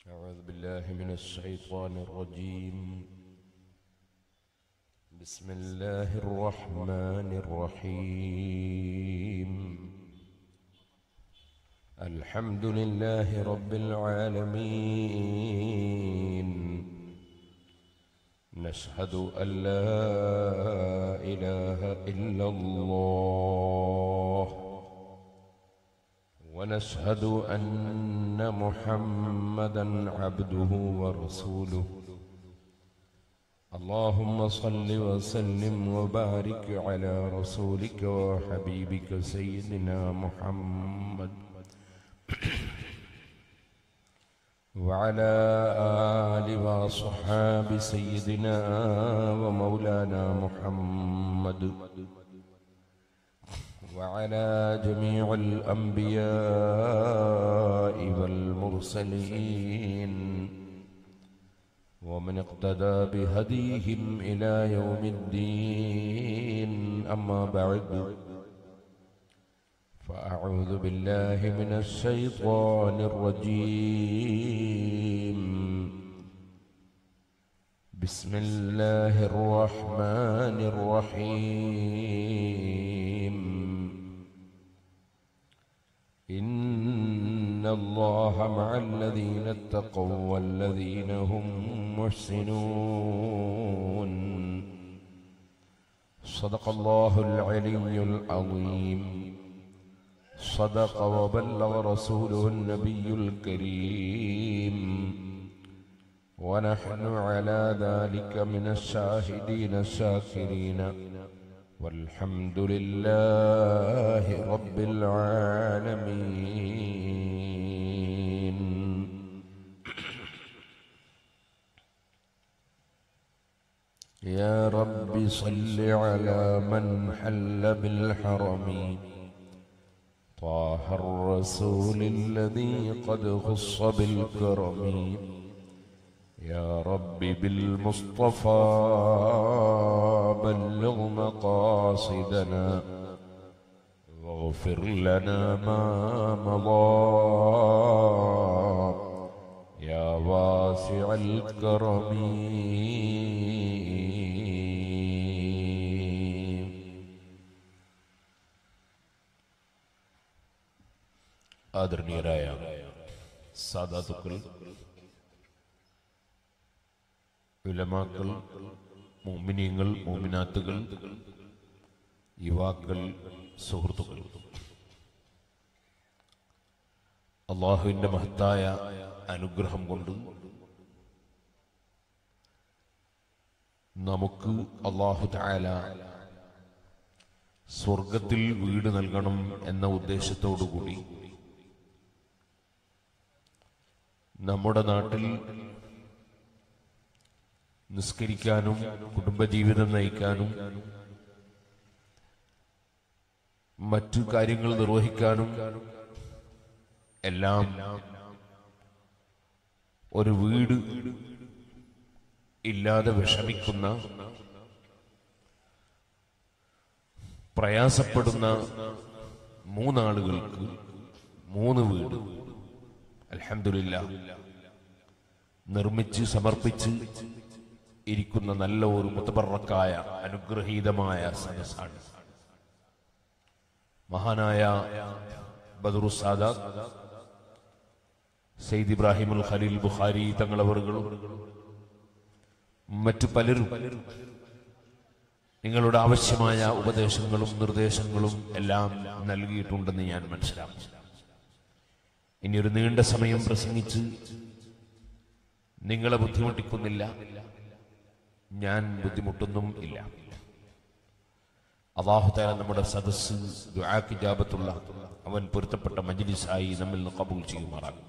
أعوذ بالله من الشيطان الرجيم بسم الله الرحمن الرحيم الحمد لله رب العالمين نشهد أن لا إله إلا الله ونشهد أن محمدا عبده ورسوله اللهم صل وسلم وبارك على رسولك وحبيبك سيدنا محمد وعلى آل وصحاب سيدنا ومولانا محمد وعلى جميع الأنبياء والمرسلين ومن اقتدى بهديهم إلى يوم الدين أما بعد فأعوذ بالله من الشيطان الرجيم بسم الله الرحمن الرحيم إن الله مع الذين اتقوا والذين هم محسنون صدق الله العلي العظيم صدق وبلغ رسوله النبي الكريم ونحن على ذلك من الشاهدين الشاكرين والحمد لله رب العالمين يا رب صل على من حل بالحرم طه الرسول الذي قد خص بالكرم يا رب بالمصطفى بلغ مقاصدنا واغفر لنا ما مضى يا واسع الكرم ആദരണീയരായ സാധാതുക്കൾ ഉലമാക്കൾ മോമിനിയങ്ങൾ മോമിനാത്തുകൾ യുവാക്കൾ സുഹൃത്തുക്കൾ അള്ളാഹുവിന്റെ മഹത്തായ അനുഗ്രഹം കൊണ്ട് നമുക്ക് അള്ളാഹു താല സ്വർഗത്തിൽ വീട് നൽകണം എന്ന ഉദ്ദേശത്തോടുകൂടി നമ്മുടെ നാട്ടിൽ നിസ്കരിക്കാനും കുടുംബജീവിതം നയിക്കാനും മറ്റു കാര്യങ്ങൾ നിർവഹിക്കാനും എല്ലാം ഒരു വീട് ഇല്ലാതെ വിഷമിക്കുന്ന പ്രയാസപ്പെടുന്ന മൂന്നാളുകൾക്ക് മൂന്ന് വീട് അലഹമില്ല നിർമ്മിച്ച് സമർപ്പിച്ച് ഇരിക്കുന്ന നല്ല ഒരു മുത്തബറക്കായ അനുഗ്രഹീതമായ സദസ്സാണ് മഹാനായ ബദറുസാദാദ് സെയ്ദ് ഇബ്രാഹിം അൽ ഖലീൽ ബുഖാരി തങ്ങളവറുകളും മറ്റു പലരും നിങ്ങളുടെ ആവശ്യമായ ഉപദേശങ്ങളും നിർദ്ദേശങ്ങളും എല്ലാം നൽകിയിട്ടുണ്ടെന്ന് ഞാൻ മനസ്സിലാക്കുന്നു ഇനി ഒരു നീണ്ട സമയം പ്രസംഗിച്ച് നിങ്ങളെ ബുദ്ധിമുട്ടിക്കുന്നില്ല ഞാൻ ബുദ്ധിമുട്ടൊന്നും ഇല്ല അള്ളാഹുതാല നമ്മുടെ സദസ് ദുആക്ക് ജാബത്തുള്ള അവൻ പൊരുത്തപ്പെട്ട മജ്ലിസായി നമ്മിൽ നിന്ന് കബൂൽ ചെയ്യുമാറാകും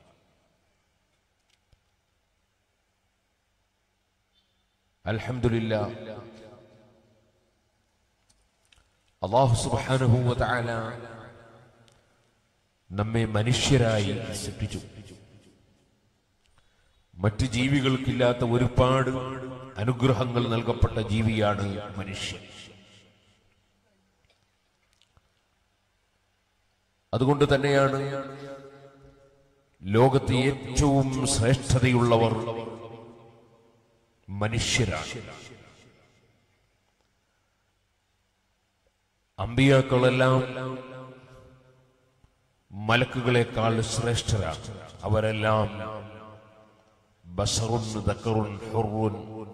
അൽഹംദുലില്ല അള്ളാഹു സുബ്ഹാനഹു വ തആല നമ്മെ മനുഷ്യരായി സൃഷ്ടിച്ചു മറ്റു ജീവികൾക്കില്ലാത്ത ഒരുപാട് അനുഗ്രഹങ്ങൾ നൽകപ്പെട്ട ജീവിയാണ് മനുഷ്യൻ അതുകൊണ്ട് തന്നെയാണ് ലോകത്തെ ഏറ്റവും ശ്രേഷ്ഠതയുള്ളവർ മനുഷ്യരാണ് അമ്പിയാക്കളെല്ലാം മലക്കുകളെക്കാൾ ശ്രേഷ്ഠരാണ് അവരെല്ലാം ബസറുൻ ദക്കറുൻ ഹുറുൻ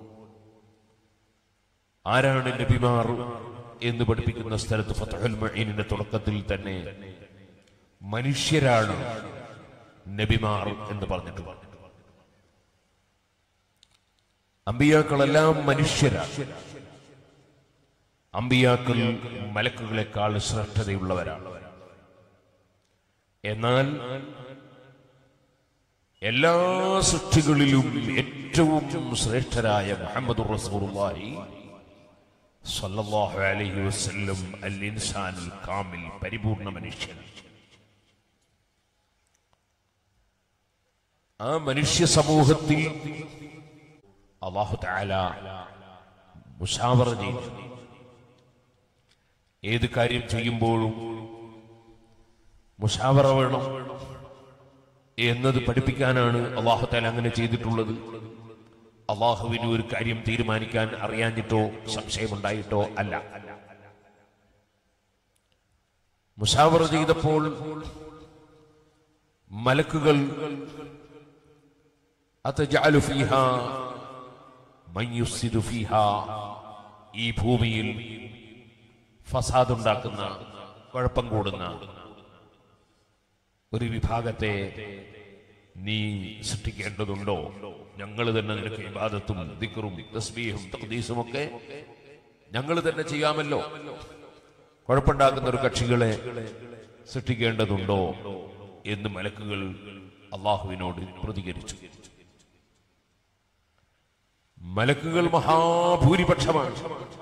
ആരാണ് നബിമാർ എന്ന് പഠിപ്പിക്കുന്ന സ്ഥലത്ത് ഫതഹുൽ മഈനിന്റെ തുടക്കത്തിൽ തന്നെ മനുഷ്യരാണ് നബിമാർ എന്ന് പറഞ്ഞിട്ടുണ്ട് അമ്പിയാക്കളെല്ലാം മനുഷ്യരാണ് അമ്പിയാക്കൾ മലക്കുകളെക്കാൾ ശ്രേഷ്ഠതയുള്ളവരാണ് എന്നാൽ എല്ലാ സൃഷ്ടികളിലും ഏറ്റവും ശ്രേഷ്ഠരായ മുഹമ്മദ് റസൂലുള്ളാഹി സല്ലല്ലാഹു അലൈഹി വസല്ലം അൽ ഇൻസാനുൽ കാമിൽ പരിപൂർണ മനുഷ്യൻ ആ മനുഷ്യ സമൂഹത്തിൽ അള്ളാഹു തആല മുഷാവറ ചെയ്തു ഏത് കാര്യം ചെയ്യുമ്പോഴും മുഷാവറ വേണം എന്നത് പഠിപ്പിക്കാനാണ് അള്ളാഹു താല അങ്ങനെ ചെയ്തിട്ടുള്ളത് അള്ളാഹുവിന് ഒരു കാര്യം തീരുമാനിക്കാൻ അറിയാഞ്ഞിട്ടോ സംശയമുണ്ടായിട്ടോ അല്ല മുഷാവറ ചെയ്തപ്പോൾ മലക്കുകൾ അത്തജഅലു ഫീഹാ മൻ യുഫ്സിദു ഫീഹാ ഈ ഭൂമിയിൽ ഫസാദ് ഉണ്ടാക്കുന്ന കുഴപ്പം കൂടുന്ന ഒരു വിഭാഗത്തെ നീ സൃഷ്ടിക്കേണ്ടതുണ്ടോ ഞങ്ങൾ തന്നെ നിനക്ക് ഇബാദത്തും ദിക്റും തസ്ബീഹും തഖ്ദീസും ഒക്കെ ഞങ്ങൾ തന്നെ ചെയ്യാമല്ലോ കുഴപ്പമുണ്ടാക്കുന്ന ഒരു കക്ഷികളെ സൃഷ്ടിക്കേണ്ടതുണ്ടോ എന്ന് മലക്കുകൾ അള്ളാഹുവിനോട് പ്രതികരിച്ചു മലക്കുകൾ മഹാഭൂരിപക്ഷമാണ്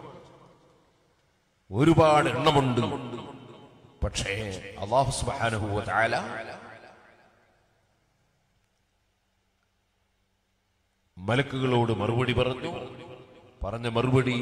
ഒരുപാട് എണ്ണമുണ്ട് പക്ഷേ അള്ളാഹു സുബ്ഹാനഹു വ തആല മലക്കുകളോട് മറുപടി പറഞ്ഞു പറഞ്ഞ മറുപടി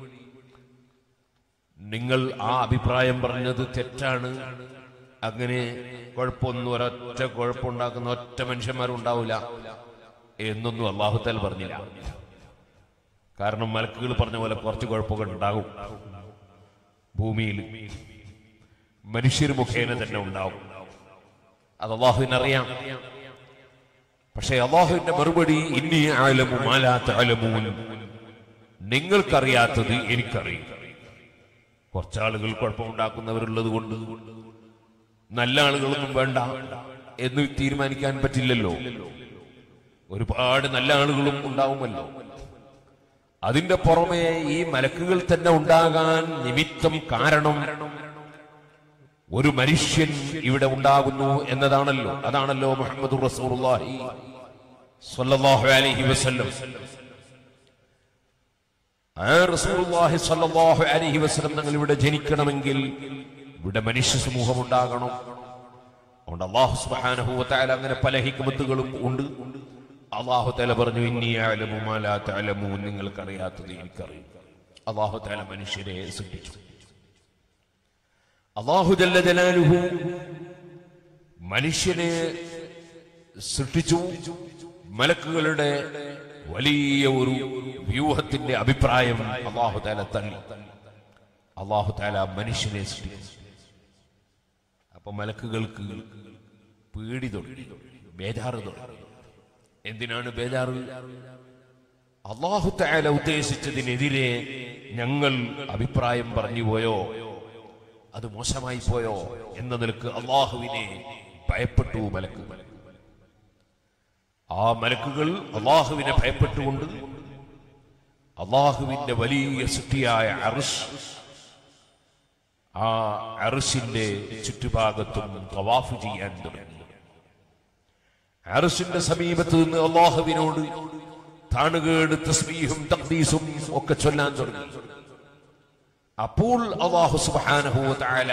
നിങ്ങൾ ആ അഭിപ്രായം പറഞ്ഞത് തെറ്റാണ് അങ്ങനെ കുഴപ്പമൊന്നും ഒരൊറ്റ കുഴപ്പമുണ്ടാക്കുന്ന ഒറ്റ മനുഷ്യന്മാരുണ്ടാവില്ല എന്നൊന്നും അള്ളാഹുത്താൽ പറഞ്ഞില്ല കാരണം മലക്കുകൾ പറഞ്ഞ പോലെ കുറച്ച് കുഴപ്പമൊക്കെ ഉണ്ടാകും ഭൂമിയിൽ മനുഷ്യർ മുഖേന തന്നെ ഉണ്ടാവും അത് അള്ളാഹുവിനറിയാം പക്ഷേ അള്ളാഹുവിന്റെ മറുപടി ഇനി ആലമു മാലാത്ത അലമൂൻ നിങ്ങൾക്കറിയാത്തത് എനിക്കറിയും കുറച്ചാളുകൾ കുഴപ്പമുണ്ടാക്കുന്നവരുള്ളത് കൊണ്ട് നല്ല ആളുകളൊന്നും വേണ്ട എന്ന് തീരുമാനിക്കാൻ പറ്റില്ലല്ലോ ഒരുപാട് നല്ല ആളുകളും ഉണ്ടാവുമല്ലോ അതിന്റെ പുറമെ ഈ മലക്കുകൾ തന്നെ ഉണ്ടാകാൻ നിമിത്തം കാരണം ഒരു മനുഷ്യൻ ഇവിടെ ഉണ്ടാകുന്നു എന്നതാണല്ലോ അതാണല്ലോ മുഹമ്മദ് റസൂലുള്ളാഹി സ്വല്ലല്ലാഹു അലൈഹി വസല്ലം ആ റസൂലുള്ളാഹി സ്വല്ലല്ലാഹു അലൈഹി വസല്ലം തങ്ങൾ ഇവിടെ ജനിക്കണമെങ്കിൽ ഇവിടെ മനുഷ്യ സമൂഹം ഉണ്ടാകണം അതുകൊണ്ട് അള്ളാഹു സുബ്ഹാനഹു വ തആല അങ്ങനെ പല ഹിക്മത്തുകളും ഉണ്ട് അള്ളാഹു തആല പറഞ്ഞു ഇന്നി അഅലമു മാ ലാ തഅലമൂൻ നിങ്ങൾക്കറിയാത്തത് എനിക്കറിയും അള്ളാഹു തആല മനുഷ്യരെ സൃഷ്ടിച്ചു അള്ളാഹു ജല്ല ജലാലുഹു മനുഷ്യനെ സൃഷ്ടിച്ചു മലക്കുകളുടെ വലിയ ഒരു വ്യൂഹത്തിന്റെ അഭിപ്രായം അള്ളാഹു താല തള്ളി അള്ളാഹു താല മനുഷ്യനെ സൃഷ്ടിച്ചു അപ്പൊ മലക്കുകൾക്ക് പേടി തുടങ്ങി ബേജാറ് തുടങ്ങി എന്തിനാണ് ബേജാറ് അള്ളാഹു താല ഉദ്ദേശിച്ചതിനെതിരെ ഞങ്ങൾ അഭിപ്രായം പറഞ്ഞു പോയോ അത് മോശമായി പോയോ എന്ന നിലക്ക് അള്ളാഹുവിനെ ഭയപ്പെട്ടു മലക്കുകൾ ആ മലക്കുകൾ അള്ളാഹുവിനെ ഭയപ്പെട്ടുകൊണ്ട് അള്ളാഹുവിന്റെ വലിയ സൃഷ്ടിയായ അറുഷ് ആ അറുഷിന്റെ ചുറ്റുഭാഗത്തും തവാഫ് ചെയ്യാൻ തുടങ്ങി അറുഷിന്റെ സമീപത്ത് നിന്ന് അള്ളാഹുവിനോട് താണുകേട് തസ്ബീഹും തഖ്ദീസും ഒക്കെ ചൊല്ലാൻ തുടങ്ങി അപ്പോൾ അള്ളാഹു സുബ്ഹാനഹു വ തആല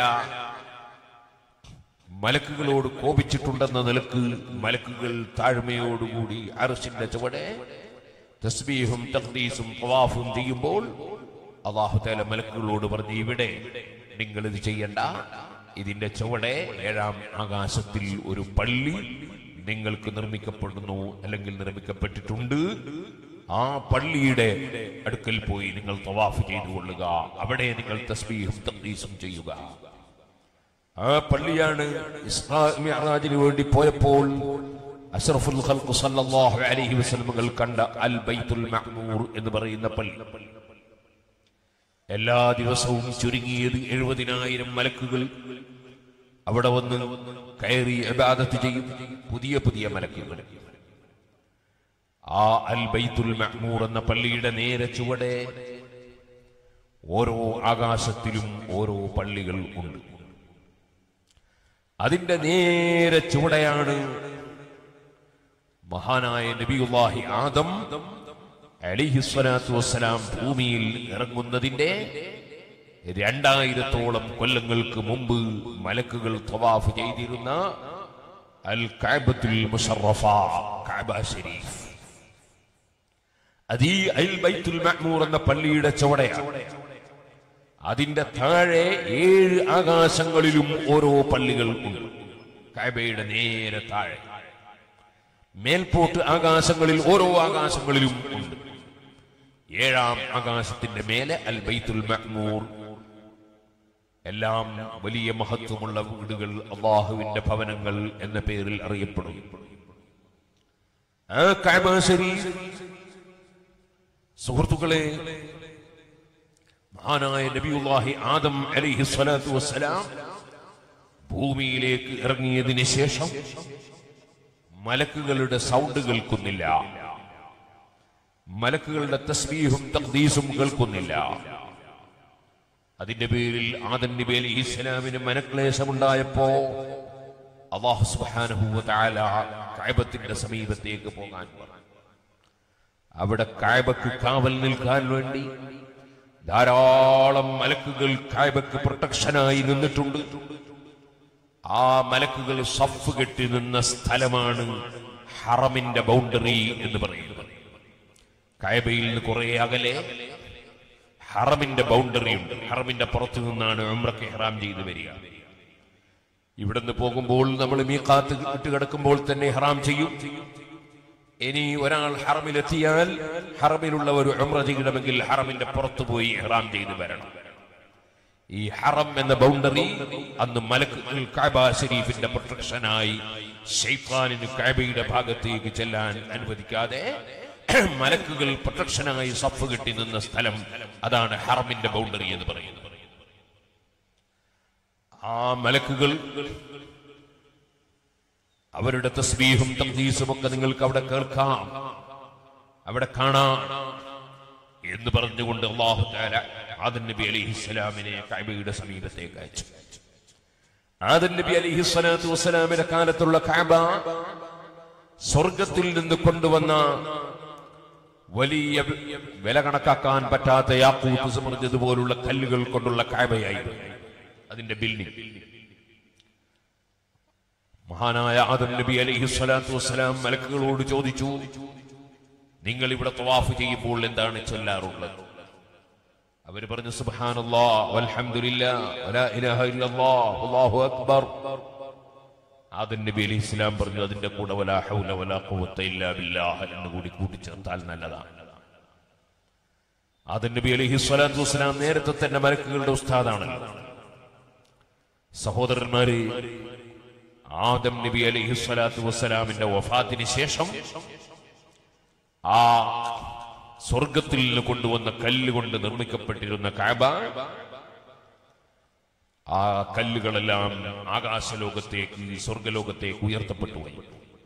മലക്കുകളോട് കോപിച്ചിട്ടുണ്ടെന്ന നിലക്ക് മലക്കുകൾ താഴ്മയോടുകൂടി അർശിന്റെ ചുവടെ തസ്ബീഹും തഖ്ദീസും തവാഫും ചെയ്യുമ്പോൾ അള്ളാഹു തആല മലക്കുകളോട് പറഞ്ഞു ഇവിടെ നിങ്ങൾ ഇത് ചെയ്യണ്ട ഇതിന്റെ ചുവടെ ഏഴാം ആകാശത്തിൽ ഒരു പള്ളി നിങ്ങൾക്ക് നിർമ്മിക്കപ്പെടുന്നു അല്ലെങ്കിൽ നിർമ്മിക്കപ്പെട്ടിട്ടുണ്ട് ആ പള്ളിയുടെ അടുക്കൽ പോയി നിങ്ങൾ തവാഫ് ചെയ്തു കൊള്ളുക അവിടെ നിങ്ങൾ തസ്ബീഹും തഖ്ദീസും ചെയ്യുക ആ പള്ളിയാണ് ഇസ്രാ മിഅ്റാജിന് വേണ്ടി പോയപ്പോൾ അഷ്റഫുൽ ഖൽഖ് സല്ലല്ലാഹു അലൈഹി വസല്ലമകൾ കണ്ട അൽ ബൈത്തുൽ മഅ്മൂർ എന്ന് പറയുന്ന പള്ളി എല്ലാ ദിവസവും ചുരുങ്ങിയത് എഴുപതിനായിരം മലക്കുകൾ അവിടെ വന്ന് കയറി ഇബാദത്ത് ചെയ്യും പുതിയ പുതിയ മലക്കുകൾ ആ അൽ ബൈത്തുൽ മഅ്മൂർ എന്ന പള്ളിയുടെ നേരെ ചുവടെ ഓരോ ആകാശത്തിലും ഓരോ പള്ളികൾ ഉണ്ട് അതിന്റെ നേരെ ചുവടെയാണ് മഹാനായ നബിയുല്ലാഹി ആദം അലിഹിസ്വലാത്തു വസ്സലാം ഭൂമിയിൽ ഇറങ്ങുന്നതിന്റെ രണ്ടായിരത്തോളം കൊല്ലങ്ങൾക്ക് മുമ്പ് മലക്കുകൾ തവാഫ് ചെയ്തിരുന്ന അൽ കഅബത്തുൽ മുഷറഫ കഅബ ഷരീഫ് അത് ഈ അൽ ബൈത്തുൽ മഅ്മൂർ എന്ന പള്ളിയുടെ ചുവടെയാണ് അതിന്റെ താഴെ ഏഴ് ആകാശങ്ങളിലും ഓരോ പള്ളികൾ ഉണ്ട് കഅബയുടെ നേരെ താഴെ മേൽപോട്ട് ആകാശങ്ങളിൽ ഓരോ ആകാശങ്ങളിലും ഉണ്ട് ഏഴാം ആകാശത്തിന്റെ മേലെ അൽ ബൈത്തുൽ മഅ്മൂർ എല്ലാം വലിയ മഹത്വമുള്ള വീടുകൾ അള്ളാഹുവിന്റെ ഭവനങ്ങൾ എന്ന പേരിൽ അറിയപ്പെടും ആ കഅബ ശരീഫ് സുഹൃത്തുക്കളെ മഹാനായ നബിയുല്ലാഹി ആദം അലൈഹി സ്വലാത്തു വസ്സലാം ഭൂമിയിലേക്ക് ഇറങ്ങിയതിന് ശേഷം മലക്കുകളുടെ സൗണ്ട് കേൾക്കുന്നില്ല മലക്കുകളുടെ തസ്ബീഹും തഖ്ദീസും കേൾക്കുന്നില്ല അതിന്റെ പേരിൽ ആദൻ നബി അലൈഹി ഇസ്ലാമിന് മനക്ലേശമുണ്ടായപ്പോ അള്ളാഹു സുബ്ഹാനഹു വ തആല കഅബത്തിന്റെ സമീപത്തേക്ക് പോകാൻ പറഞ്ഞു അവിടെ കായബക്ക് കാവൽ നിൽക്കാൻ വേണ്ടി ധാരാളം മലക്കുകൾ കായബക്ക് പ്രൊട്ടക്ഷനായി നിന്നിട്ടുണ്ട് ആ മലക്കുകൾ സഫ് കെട്ടി നിന്ന സ്ഥലമാണ് ഹറമിന്റെ ബൗണ്ടറി എന്ന് പറയുന്നത് കായബയിൽ നിന്ന് കുറെ അകലെ ഹറമിന്റെ ബൗണ്ടറി ഉണ്ട് ഹറമിന്റെ പുറത്തു നിന്നാണ് ഉംറക്ക് ഹറാം ചെയ്തു വരിക ഇവിടുന്ന് പോകുമ്പോൾ നമ്മൾ മീക്കാത്ത് ഇട്ട് കിടക്കുമ്പോൾ തന്നെ ഹറാം ചെയ്യും ഇനി ഒരാൾ ഹറമിലെത്തിയാൽ ഹറമിലുള്ള ഒരു ഉംറ ചെയ്യണമെങ്കിൽ ഹറമിന്റെ പുറത്തു പോയി ഹറാം ചെയ്ത് വരണം ഈ ഹറം എന്ന ബൗണ്ടറി അന്ന് മലക്കുകൾ കാബ ഷരീഫിന്റെ പ്രൊട്ടക്ഷനായി ഷെയ്ഖാനിന് കാബയുടെ ഭാഗത്തേക്ക് ചെല്ലാൻ അനുവദിക്കാതെ മലക്കുകൾ പ്രൊട്ടക്ഷനായി സഫ് കെട്ടി നിന്ന സ്ഥലം അതാണ് ഹറമിന്റെ ബൗണ്ടറി എന്ന് പറയുന്നത് ആ മലക്കുകൾ അവരുടെ തസ്ബീഹും തംദീസും ഒക്കെ നിങ്ങൾക്ക് അവിടെ കേൾക്കാം അവിടെ കാണാം എന്ന് പറഞ്ഞുകൊണ്ട് അള്ളാഹു താല ആദൻ നബി അലൈഹി സ്വലാമിനെ കഅബയുടെ സമീപത്തേക്ക് അയച്ചു ആദൻ നബി അലൈഹി സ്വലാത്തു വസ്സലാമിന്റെ കാലത്തുള്ള കഅബ സ്വർഗത്തിൽ നിന്ന് കൊണ്ടുവന്ന വലിയ വില കണക്കാക്കാൻ പറ്റാത്ത യാക്കൂത്ത് സമൃദ്ധതുപോലുള്ള കല്ലുകൾ കൊണ്ടുള്ള കഅബയായിരുന്നു അതിന്റെ ബിൽഡിംഗ് മഹാനായ ആദം നബി അലൈഹി സ്വലാത്തു വസ്സലാം മലക്കുകളോട് ചോദിച്ചു നിങ്ങൾ ഇവിടെ തവാഫ് ചെയ്യുമ്പോൾ എന്താണ് ചൊല്ലാറുള്ളത് അവര് പറഞ്ഞു സുബ്ഹാനല്ലാ വൽഹംദുലില്ലാ വലാ ഇലാഹ ഇല്ലല്ലാ അല്ലാഹു അക്ബർ ആദം നബി അലൈഹി ഇസ്ലാം പറഞ്ഞു അതിന്റെ കൂടെ വലാ ഹൗല വലാ ഖുവത്ത ഇല്ലാ ബില്ലാഹ് എന്ന് കൂടി കൂട്ടിച്ചേർത്താൽ നല്ലതാണ് ആദം നബി അലൈഹി സ്വലാത്തു വസ്സലാം നേരത്തെ തന്നെ മലക്കുകളുടെ ഉസ്താദാണല്ലോ സഹോദരന്മാര് ആദം നബി അലൈഹി സ്വലാത്തു വസ്സലാമിന്റെ വഫാത്തിന് ശേഷം ആ സ്വർഗത്തിൽ നിന്ന് കൊണ്ടുവന്ന കല്ല് കൊണ്ട് നിർമ്മിക്കപ്പെട്ടിരുന്ന കാബ ആ കല്ലുകളെല്ലാം ആകാശലോകത്തേക്ക് സ്വർഗലോകത്തേക്ക് ഉയർത്തപ്പെട്ടു പോയി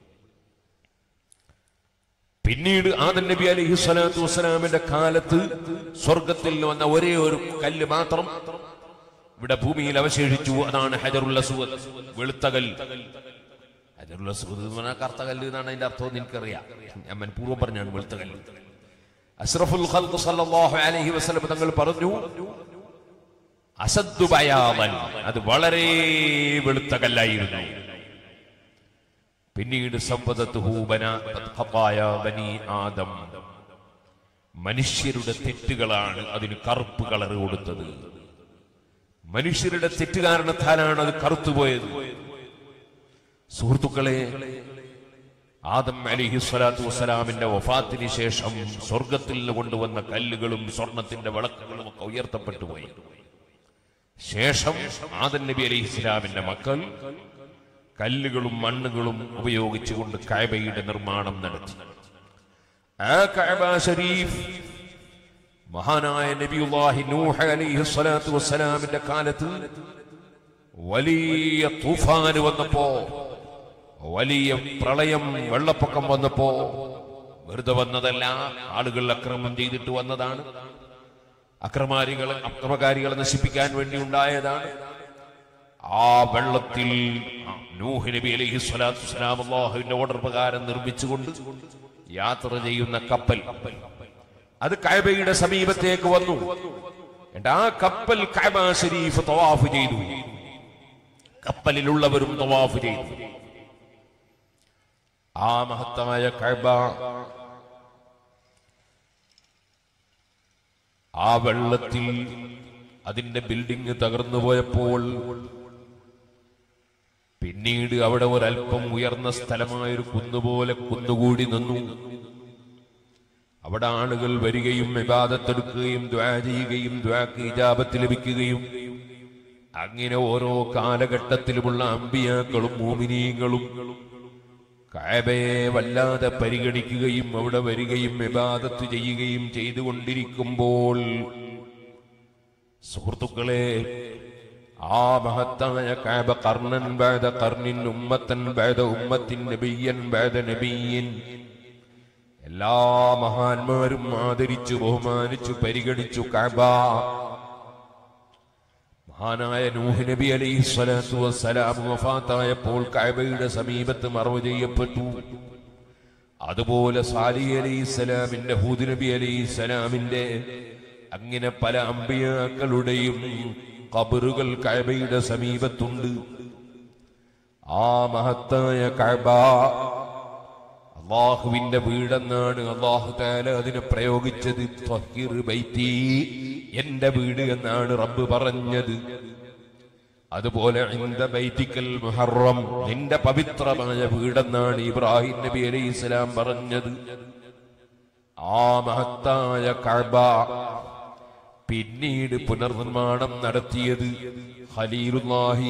പിന്നീട് ആദൻ നബി അലൈഹി സ്വലാത്തു വസ്സലാമിന്റെ കാലത്ത് സ്വർഗത്തിൽ വന്ന ഒരേ ഒരു കല്ല് മാത്രം ഇവിടെ ഭൂമിയിൽ അവശേഷിച്ചു അതാണ് ഹജറുൽ അസ്വദ് വെളുത്ത കല്ല് ഹജറുൽ അസ്വദ് എന്ന് പറഞ്ഞാൽ കറുത്ത കല്ല് എന്നാണ് അതിന്റെ അർത്ഥം എന്ന് എനിക്കറിയാം ഞാൻ മനഃപൂർവ്വം പറഞ്ഞാണ് വെളുത്ത കല്ല് അഷ്റഫുൽ ഖൽഖ് സല്ലല്ലാഹു അലൈഹി വസല്ലം തങ്ങൾ പറഞ്ഞു അസദ്ദു ബയാദൻ അത് വളരെ വെളുത്ത കല്ലായിരുന്നു പിന്നീട് സമ്പദത്തുഹു ബന ഖത്തായ ബനി ആദം മനുഷ്യരുടെ തെറ്റുകളാണ് അതിന് കറുപ്പ് കളർ കൊടുത്തത് മനുഷ്യരുടെ തെറ്റ് കാരണത്താലാണ് അത് കറുത്തുപോയത് സുഹൃത്തുക്കളെ ആദം അലിഹി സ്വലാത്തു വസ്സലാമിന്റെ വഫാത്തിന് ശേഷം സ്വർഗത്തിൽ നിന്ന് കൊണ്ടുവന്ന കല്ലുകളും സ്വർണത്തിന്റെ വിളക്കുകളും ഒക്കെ ഉയർത്തപ്പെട്ടു പോയി ശേഷം ആദം നബി അലൈഹി ഇസ്ലാമിന്റെ മക്കൾ കല്ലുകളും മണ്ണുകളും ഉപയോഗിച്ചുകൊണ്ട് കഅബയുടെ നിർമ്മാണം നടത്തി ആ കഅബ ഷരീഫ് മഹാനായ നബിയുല്ലാഹി നൂഹ് അലൈഹി സ്വലാത്തു വസ്സലാമിന്റെ കാലത്ത് വലിയ തൂഫാന് വന്നപ്പോ വലിയ പ്രളയം വെള്ളപ്പൊക്കം വന്നപ്പോ വെറുതെ വന്നതല്ല ആളുകൾ അക്രമം ചെയ്തിട്ട് വന്നതാണ് അക്രമാരികളെ അക്രമകാരികളെ നശിപ്പിക്കാൻ വേണ്ടി ഉണ്ടായതാണ് ആ വെള്ളത്തിൽ നൂഹ് നബി അലൈഹി സ്വലാത്തു വസ്സലാം അള്ളാഹുവിന്റെ ഓർഡർ പ്രകാരം നിർമ്മിച്ചുകൊണ്ട് യാത്ര ചെയ്യുന്ന കപ്പൽ അത് കഅബയുടെ സമീപത്തേക്ക് വന്നു എന്നിട്ട് ആ കപ്പൽ കഅബ ഷരീഫ് തവാഫ് ചെയ്തു കപ്പലിലുള്ളവരും തവാഫ് ചെയ്തു ആ മഹത്തമായ കഅബ ആ വെള്ളത്തിൽ അതിന്റെ ബിൽഡിംഗ് തകർന്നു പോയപ്പോൾ പിന്നീട് അവിടെ ഒരല്പം ഉയർന്ന സ്ഥലമായൊരു കുന്നുപോലെ കുന്നുകൂടി നിന്നു അവിടെ ആളുകൾ വരികയും വിവാദത്തെടുക്കുകയും ദ്വാ ചെയ്യുകയും ദ്വാക്ക് ഇജാബത്ത് ലഭിക്കുകയും അങ്ങനെ ഓരോ കാലഘട്ടത്തിലുമുള്ള അമ്പിയാക്കളും മോമിനീങ്ങളും കായബയെ വല്ലാതെ പരിഗണിക്കുകയും അവിടെ വരികയും വിവാദത്ത് ചെയ്യുകയും ചെയ്തുകൊണ്ടിരിക്കുമ്പോൾ സുഹൃത്തുക്കളെ ആ മഹത്തായ കാബ കർണൻ ബാദ കർണിൻ ഉമ്മത്തൻ ബാദ ഉമ്മത്തിൻ നബിയൻ ബാദ നബിയൻ എല്ലാ മഹാന്മാരും ആദരിച്ചു ബഹുമാനിച്ചു പരിഗണിച്ചു കാബ മഹാനായ നൂഹ് നബി അലൈഹി സ്വലാത്തു വസ്സലാം വഫാത്തായപ്പോൾ കാബയുടെ സമീപത്ത് മറവ് ചെയ്യപ്പെട്ടു അതുപോലെ സാലി അലൈഹി സ്വലാമിന്റെ ഹൂദ് നബി അലൈഹി സ്വലാമിന്റെ അങ്ങനെ പല അമ്പിയാക്കളുടെയും കബറുകൾ കഅബയുടെ സമീപത്തുണ്ട് ആ മഹത്തായ കഅബ അള്ളാഹുവിന്റെ വീടെന്നാണ് അള്ളാഹു താല അതിനെ പ്രയോഗിച്ചത് ത്വഹിർ ബൈത്തി എന്റെ വീട് എന്നാണ് റബ്ബ് പറഞ്ഞത് അതുപോലെ ഇന്ദ ബൈത്തിക്കൽ മുഹറം നിന്റെ പവിത്രമായ വീടെന്നാണ് ഇബ്രാഹിം നബി അലൈഹി ഇസ്ലാം പറഞ്ഞത് ആ മഹത്തായ കഅബ പിന്നീട് പുനർനിർമ്മാണം നടത്തിയത് ഖലീലുല്ലാഹി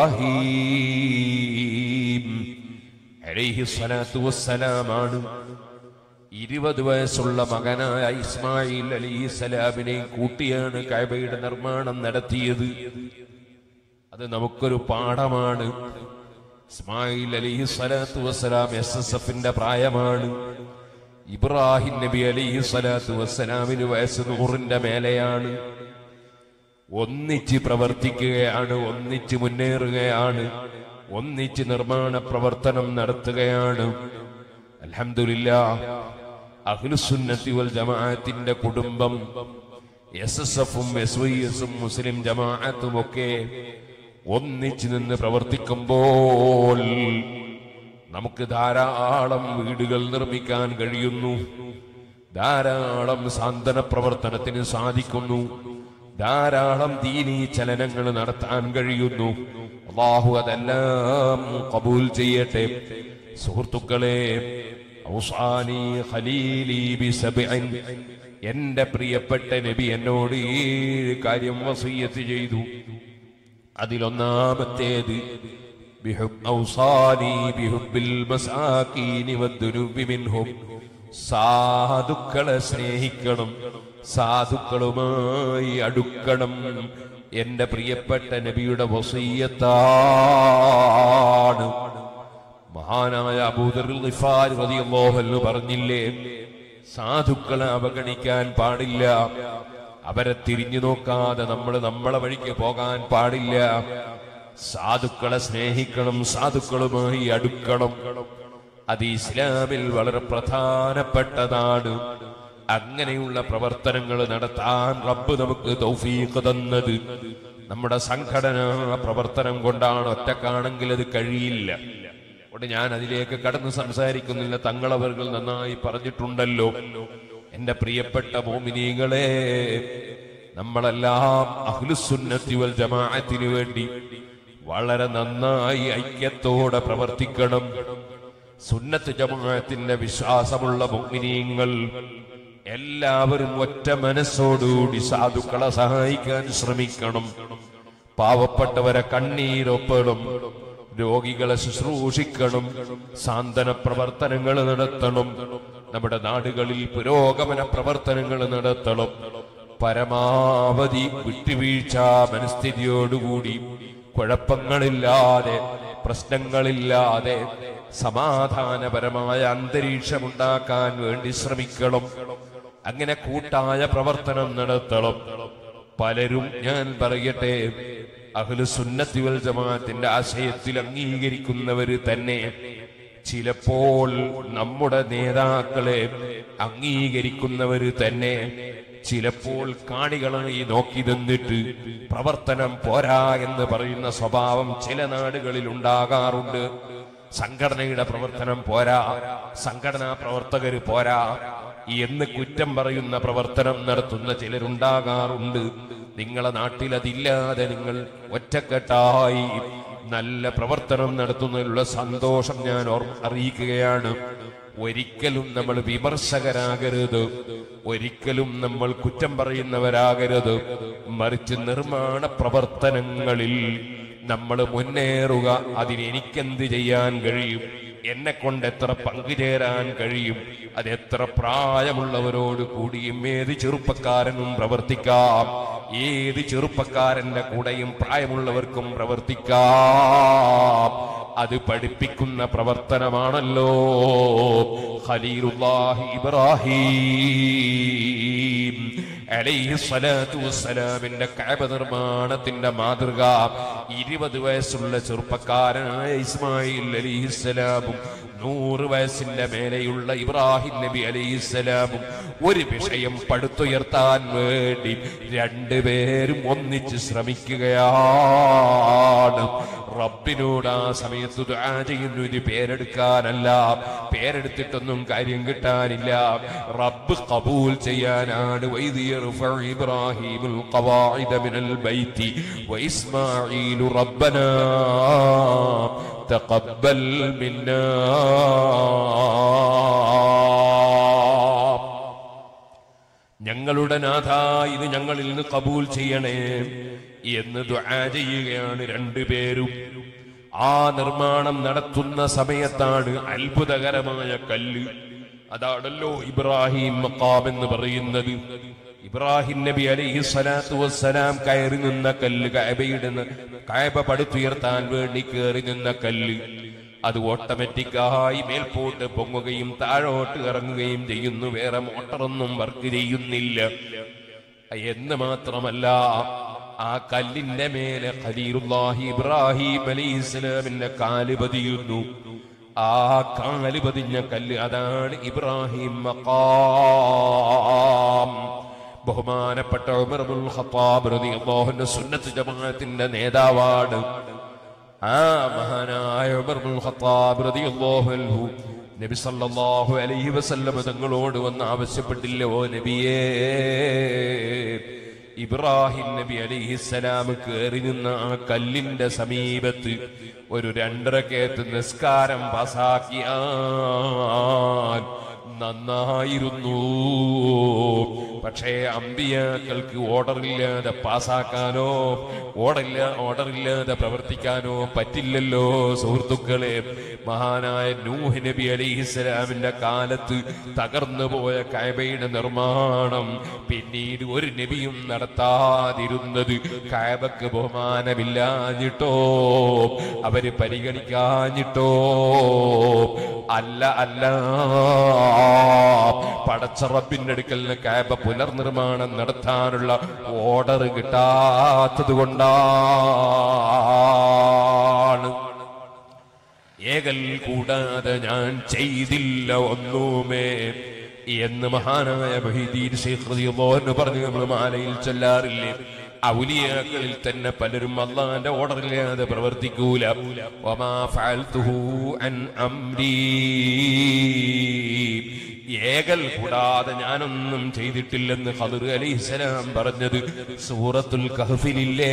ഇബ്രാഹിം അലൈഹി സ്വലാത്തു വസ്സലാമാണ് ഇരുപത് വയസ്സുള്ള മകനായ ഇസ്മായിൽ അലൈഹി സ്വലാമിനെ കൂട്ടിയാണ് കഅബയുടെ നിർമ്മാണം നടത്തിയത് അത് നമുക്കൊരു പാഠമാണ് ഇസ്മായിൽ അലൈഹി സ്വലാത്തു വസ്സലാം എസ് എസ് എഫിന്റെ പ്രായമാണ് ഇബ്രാഹിം നബി അലൈഹി സ്വലാത്തു വസ്സലാമിന് വയസ്സ് നൂറിന്റെ മേലെയാണ് ഒന്നിച്ച് പ്രവർത്തിക്കുകയാണ് ഒന്നിച്ച് മുന്നേറുകയാണ് ഒന്നിച്ച് നിർമ്മാണ പ്രവർത്തനം നടത്തുകയാണ് അൽഹംദുലില്ല അഖിലുസുന്നത്തി വൽ ജമാഅത്തിന്റെ കുടുംബം എസ് എസ് എഫും എസ് വൈ എസും മുസ്ലിം ജമാഅത്തും ഒക്കെ ഒന്നിച്ച് നിന്ന് പ്രവർത്തിക്കുമ്പോൾ നമുക്ക് ധാരാളം വീടുകൾ നിർമ്മിക്കാൻ കഴിയുന്നു ധാരാളം സാന്ത്വന പ്രവർത്തനത്തിന് സാധിക്കുന്നു ധാരാളം ദീനീ ചലനങ്ങൾ നടത്താൻ കഴിയുന്നു അള്ളാഹു അതെല്ലാം കബൂൽ ചെയ്യട്ടെ സുഹൃത്തുക്കളെ ഔസാനി ഖലീലി ബിസബ്ഇൻ എന്റെ പ്രിയപ്പെട്ട നബി എന്നോട് ഈ കാര്യം വസീയത്ത് ചെയ്തു അതിലൊന്നാമത്തേത് بحب أوصاني بحب المساكين والذنوب منهم സാധുക്കളെ സ്നേഹിക്കണം സാധുക്കളുമായി അടുക്കണം എന്റെ പ്രിയപ്പെട്ട നബിയുടെ വസീയത്താണ് മഹാനായ അബൂദറുൽ ഗിഫാർ റളിയല്ലാഹു അൻഹു പറഞ്ഞില്ലേ സാധുക്കളെ അവഗണിക്കാൻ പാടില്ല അവരെ തിരിഞ്ഞു നോക്കാതെ നമ്മൾ നമ്മളെ വഴിക്ക് പോകാൻ പാടില്ല സാധുക്കളെ സ്നേഹിക്കണം സാധുക്കളുമായി അടുക്കണം അത് ഇസ്ലാമിൽ വളരെ പ്രധാനപ്പെട്ടതാണ് അങ്ങനെയുള്ള പ്രവർത്തനങ്ങൾ നടത്താൻ റബ്ബ് നമുക്ക് തൗഫീഖ് തന്നത് നമ്മുടെ സംഘടനാ പ്രവർത്തനം കൊണ്ടാണ് ഒറ്റക്കാണെങ്കിൽ അത് കഴിയില്ല അതുകൊണ്ട് ഞാൻ അതിലേക്ക് കടന്ന് സംസാരിക്കുന്നില്ല തങ്ങളവர்கள் നന്നായി പറഞ്ഞിട്ടുണ്ടല്ലോ എന്റെ പ്രിയപ്പെട്ട മോമിനികളെ നമ്മളെല്ലാം അഹ്ലുസുന്നത്തി വൽ ജമാഅത്തിന് വേണ്ടി വളരെ നന്നായി ഐക്യത്തോടെ പ്രവർത്തിക്കണം സുന്നത്ത് ജമാഅത്തിന്റെ വിശ്വാസമുള്ള മുഗ്മിനീങ്ങൾ എല്ലാവരും ഒറ്റ മനസ്സോടുകൂടി സാധുക്കളെ സഹായിക്കാൻ ശ്രമിക്കണം പാവപ്പെട്ടവരെ കണ്ണീരൊപ്പണം രോഗികളെ ശുശ്രൂഷിക്കണം സാന്ത്വന പ്രവർത്തനങ്ങൾ നടത്തണം നമ്മുടെ നാടുകളിൽ പുരോഗമന പ്രവർത്തനങ്ങൾ നടത്തണം പരമാവധി വിട്ടുവീഴ്ച മനസ്ഥിതിയോടുകൂടി കുഴപ്പങ്ങളില്ലാതെ പ്രശ്നങ്ങളില്ലാതെ സമാധാനപരമായ അന്തരീക്ഷമുണ്ടാക്കാൻ വേണ്ടി ശ്രമിക്കണം അങ്ങനെ കൂട്ടായ പ്രവർത്തനം നടത്തണം പലരും ഞാൻ പറയട്ടെ അഹ്ലു സുന്നത്തി വൽ ജമാഅത്തിന്റെ ആശയത്തിൽ അംഗീകരിക്കുന്നവര് തന്നെ ചിലപ്പോൾ നമ്മുടെ നേതാക്കളെ അംഗീകരിക്കുന്നവര് തന്നെ ചിലപ്പോൾ കാണികളായി നോക്കി നിന്നിട്ട് പ്രവർത്തനം പോരാ എന്ന് പറയുന്ന സ്വഭാവം ചില നാടുകളിൽ ഉണ്ടാകാറുണ്ട് സംഘടനയുടെ പ്രവർത്തനം പോരാ സംഘടനാ പ്രവർത്തകര് പോരാ എന്ന് കുറ്റം പറയുന്ന പ്രവർത്തനം നടത്തുന്ന ചിലരുണ്ടാകാറുണ്ട് നിങ്ങളെ നാട്ടിൽ അതില്ലാതെ നിങ്ങൾ ഒറ്റക്കെട്ടായി നല്ല പ്രവർത്തനം നടത്തുന്നതിലുള്ള സന്തോഷം ഞാൻ ഓർമ്മ അറിയിക്കുകയാണ് ഒരിക്കലും നമ്മൾ വിമർശകരാകരുത് ഒരിക്കലും നമ്മൾ കുറ്റം പറയുന്നവരാകരുത് മറിച്ച് നിർമ്മാണ പ്രവർത്തനങ്ങളിൽ നമ്മൾ മുന്നേറുക അതിന് എനിക്കെന്ത് ചെയ്യാൻ കഴിയും എന്നെ കൊണ്ട് എത്ര പങ്കുചേരാൻ കഴിയും അത് എത്ര പ്രായമുള്ളവരോട് കൂടിയും ഏത് ചെറുപ്പക്കാരനും പ്രവർത്തിക്കാം ഏത് ചെറുപ്പക്കാരന്റെ കൂടെയും പ്രായമുള്ളവർക്കും പ്രവർത്തിക്കാം അത് പഠിപ്പിക്കുന്ന പ്രവർത്തനമാണല്ലോ ഖലീലുല്ലാഹി ഇബ്രാഹിം അലൈഹി സ്വലാത്തു വസ്സലാമിന്റെ കഅബ നിർമ്മാണത്തിന്റെ മാതൃക ഇരുപത് വയസ്സുള്ള ചെറുപ്പക്കാരനായ ഇസ്മായിൽ അലിഹിസ്സലാമും നൂറ് വയസ്സിന്റെ മേലെയുള്ള ഇബ്രാഹിം നബി അലൈഹിസ്സലാമും ഒരു വിഷയം പടുത്തുയർത്താൻ വേണ്ടി രണ്ടുപേരും ഒന്നിച്ച് ശ്രമിക്കുകയാണ് റബ്ബിനോട് ആ സമയത്ത് ദുആ ചെയ്യുന്നു ഇത് പേരെടുക്കാനല്ല പേരെടുത്തിട്ടൊന്നും കാര്യം കിട്ടാനില്ല റബ്ബ് കബൂൽ ചെയ്യാനാണ് വൈദ് യർഫഉ ഇബ്രാഹീമുൽ ഖവാഇദ മിനൽ ബൈത്തി വഇസ്മാഈലു റബ്ബനാ തഖബ്ബൽ മിന്നാ ഞങ്ങളുടെ നാഥ ഇത് ഞങ്ങളിൽ നിന്ന് കബൂൽ ചെയ്യണേ എന്ന് ദുആ ചെയ്യുകയാണ് രണ്ടുപേരും ആ നിർമ്മാണം നടത്തുന്ന സമയത്താണ് അത്ഭുതകരമായ കല്ല് അതാണല്ലോ ഇബ്രാഹിം മക്കാം എന്ന് പറയുന്നത് ഇബ്രാഹിം നബി അലൈഹി സ്വലാത്തു വസ്സലാം കയറി നിന്ന കല്ല് കഅബയുടെ ന- കഅബ പടുത്തുയർത്താൻ വേണ്ടി കയറി നിന്ന കല്ല് അത് ഓട്ടോമാറ്റിക്കായി മേൽപോട്ട് പൊങ്ങുകയും താഴോട്ട് ഇറങ്ങുകയും ചെയ്യുന്നു വേറെ മോട്ടറൊന്നും വർക്ക് ചെയ്യുന്നില്ല എന്ന് മാത്രമല്ല ആ കല്ലിന്റെ മേലെ ഖലീലുല്ലാഹി ഇബ്രാഹിം അലൈഹി ഇസ്ലാമിന്റെ കാല് പതിയുന്നു ആ കാല് പതിഞ്ഞ കല്ല് അതാണ് ഇബ്രാഹിം മഖാം ബഹുമാനപ്പെട്ട ഉമർ ഇബ്നുൽ ഖത്താബ് റളിയല്ലാഹു സുന്നത്ത് ജമാഅത്തിന്റെ നേതാവാണ് ആ മഹാനായ ഉമർ ഇബ്നുൽ ഖത്താബ് റളിയല്ലാഹു അൻഹു നബി സല്ലല്ലാഹു അലൈഹി വസല്ലം തങ്ങളോട് വന്ന് ആവശ്യപ്പെട്ടില്ല ഓ നബിയേ ഇബ്രാഹിം നബി അലൈഹിസ്സലാം കയറി നിന്ന ആ കല്ലിന്റെ സമീപത്ത് ഒരു രണ്ടരക്കേത്ത് നിസ്കാരം പാസാക്കിയാൽ നന്നായിരുന്നു പക്ഷേ അമ്പിയാക്കൾക്ക് ഓർഡറില്ലാതെ പാസാക്കാനോ ഓർഡറില്ല ഓർഡറില്ലാതെ പ്രവർത്തിക്കാനോ പറ്റില്ലല്ലോ സുഹൃത്തുക്കളെ മഹാനായ നൂഹ് നബി അലിഹിസ്സലാമിന്റെ കാലത്ത് തകർന്നു പോയ കയബയുടെ നിർമ്മാണം പിന്നീട് ഒരു നബിയും നടത്താതിരുന്നത് കയബക്ക് ബഹുമാനമില്ലാഞ്ഞിട്ടോ അവര് പരിഗണിക്കാഞ്ഞിട്ടോ അല്ല അല്ല പടച്ച റബ്ബിന്റെ അടുക്കൽ നിന്ന് കാബ പുനർനിർമ്മാണം നടത്താനുള്ള ഓർഡർ കിട്ടാത്തത് കൊണ്ടാണ് ഏകൽ കൂടാതെ ഞാൻ ചെയ്തില്ല ഒന്നുമേ എന്ന് മഹാനായ മൊഹീദീൻ ശൈഖ് റളിയല്ലാഹു അൻഹു പറഞ്ഞു നമ്മൾ മാലയിൽ ചൊല്ലാറില്ലേ ഔലിയാക്കളിൽ തന്നെ പലരും അള്ളാന്റെ ഓർഡറില്ലാതെ പ്രവർത്തിക്കൂല വമാ ഫഅൽതുഹു അൻ അംരീ ഏകൽ കൂടാതെ ഞാനൊന്നും ചെയ്തിട്ടില്ലെന്ന് ഖദർ അലൈഹിസ്സലാം പറഞ്ഞത് സൂറത്തുൽ കഹ്ഫിലില്ലേ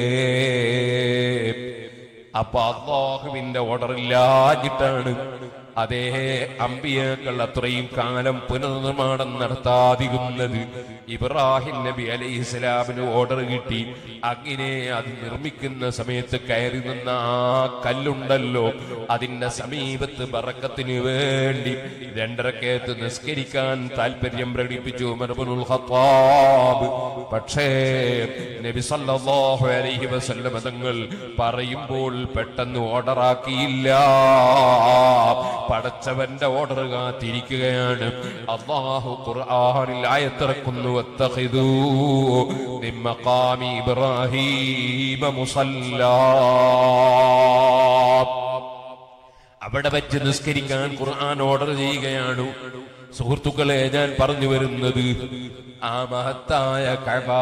അപ്പൊ അള്ളാഹുവിന്റെ ഓർഡർ ഇല്ലാഞ്ഞിട്ടാണ് അതേ അമ്പിയക്കൾ അത്രയും കാലം പുനർനിർമ്മാണം നടത്താതിരുന്നത് ഇബ്രാഹിം നബി അലൈഹി സ്വലാമിന് ഓർഡർ കിട്ടി അങ്ങനെ അത് നിർമ്മിക്കുന്ന സമയത്ത് കയറി നിന്ന ആ കല്ലുണ്ടല്ലോ അതിന്റെ സമീപത്ത് ബറക്കത്തിന് വേണ്ടി രണ്ടരക്കയത്ത് നിസ്കരിക്കാൻ താല്പര്യം പ്രകടിപ്പിച്ചു ഉമർ ഇബ്നുൽ ഖത്താബ് പക്ഷേ നബി സല്ലല്ലാഹു അലൈഹി വസല്ലം തങ്ങൾ പറയുമ്പോൾ പെട്ടെന്ന് ഓർഡറാക്കിയില്ല പടച്ചവന്റെ ഓർഡർ കാത്തിരിക്കുകയാണ് അള്ളാഹു ഖുർആനിൽ ആയത്തിറക്കുന്നു വത്തഖിദൂ മിൻ മഖാമി ഇബ്രാഹീമ മുസല്ലാ അവിടെ വെച്ച് നിസ്കരിക്കാൻ ഖുർആൻ ഓർഡർ ചെയ്യുകയാണ് സുഹൃത്തുക്കളെ ഞാൻ പറഞ്ഞു വരുന്നത് ആ മഹത്തായ കഅബ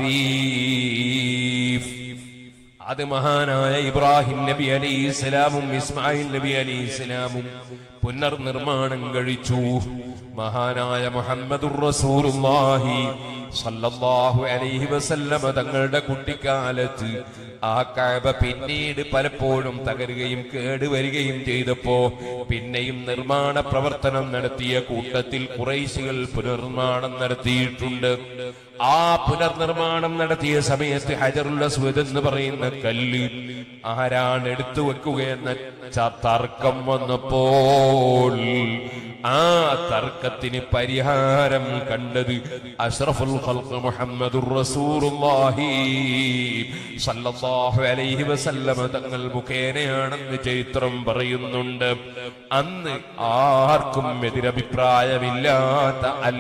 ശരീഫ് അത് മഹാനായ ഇബ്രാഹിം നബി അലൈഹി സ്വലാമും ഇസ്മായിൽ നബി അലൈഹി സ്വലാമും പുനർനിർമ്മാണം കഴിച്ചു മഹാനായ മുഹമ്മദുർ റസൂലുള്ളാഹി സല്ലല്ലാഹു അലൈഹി വസല്ലമ തങ്ങളുടെ കുട്ടിക്കാലത്ത് ആ കഅബ പിന്നീട് പലപ്പോഴും തകരുകയും കേടുവരികയും ചെയ്തപ്പോ പിന്നെയും നിർമ്മാണ പ്രവർത്തനം നടത്തിയ കൂട്ടത്തിൽ കുറേശികൾ പുനർനിർമ്മാണം നടത്തിയിട്ടുണ്ട് ആ പുനർനിർമ്മാണം നടത്തിയ സമയത്ത് ഹജറുൽ അസ്വദ് എന്ന് പറയുന്ന കല്ല് ആരാണ് എടുത്തു വെക്കുകയെന്ന ച- തർക്കം വന്നപ്പോൾ ആ തർക്കത്തിന് പരിഹാരം കണ്ടത് അഷ്റഫുൽ ഖൽഖ് മുഹമ്മദുർ റസൂലുള്ളാഹി സല്ലല്ലാഹു അലൈഹി വസല്ലമ തങ്ങൾ മുഖേനയാണെന്ന് ചരിത്രം പറയുന്നുണ്ട് അന്ന് ആർക്കും എതിരഭിപ്രായമില്ലാത്ത അൽ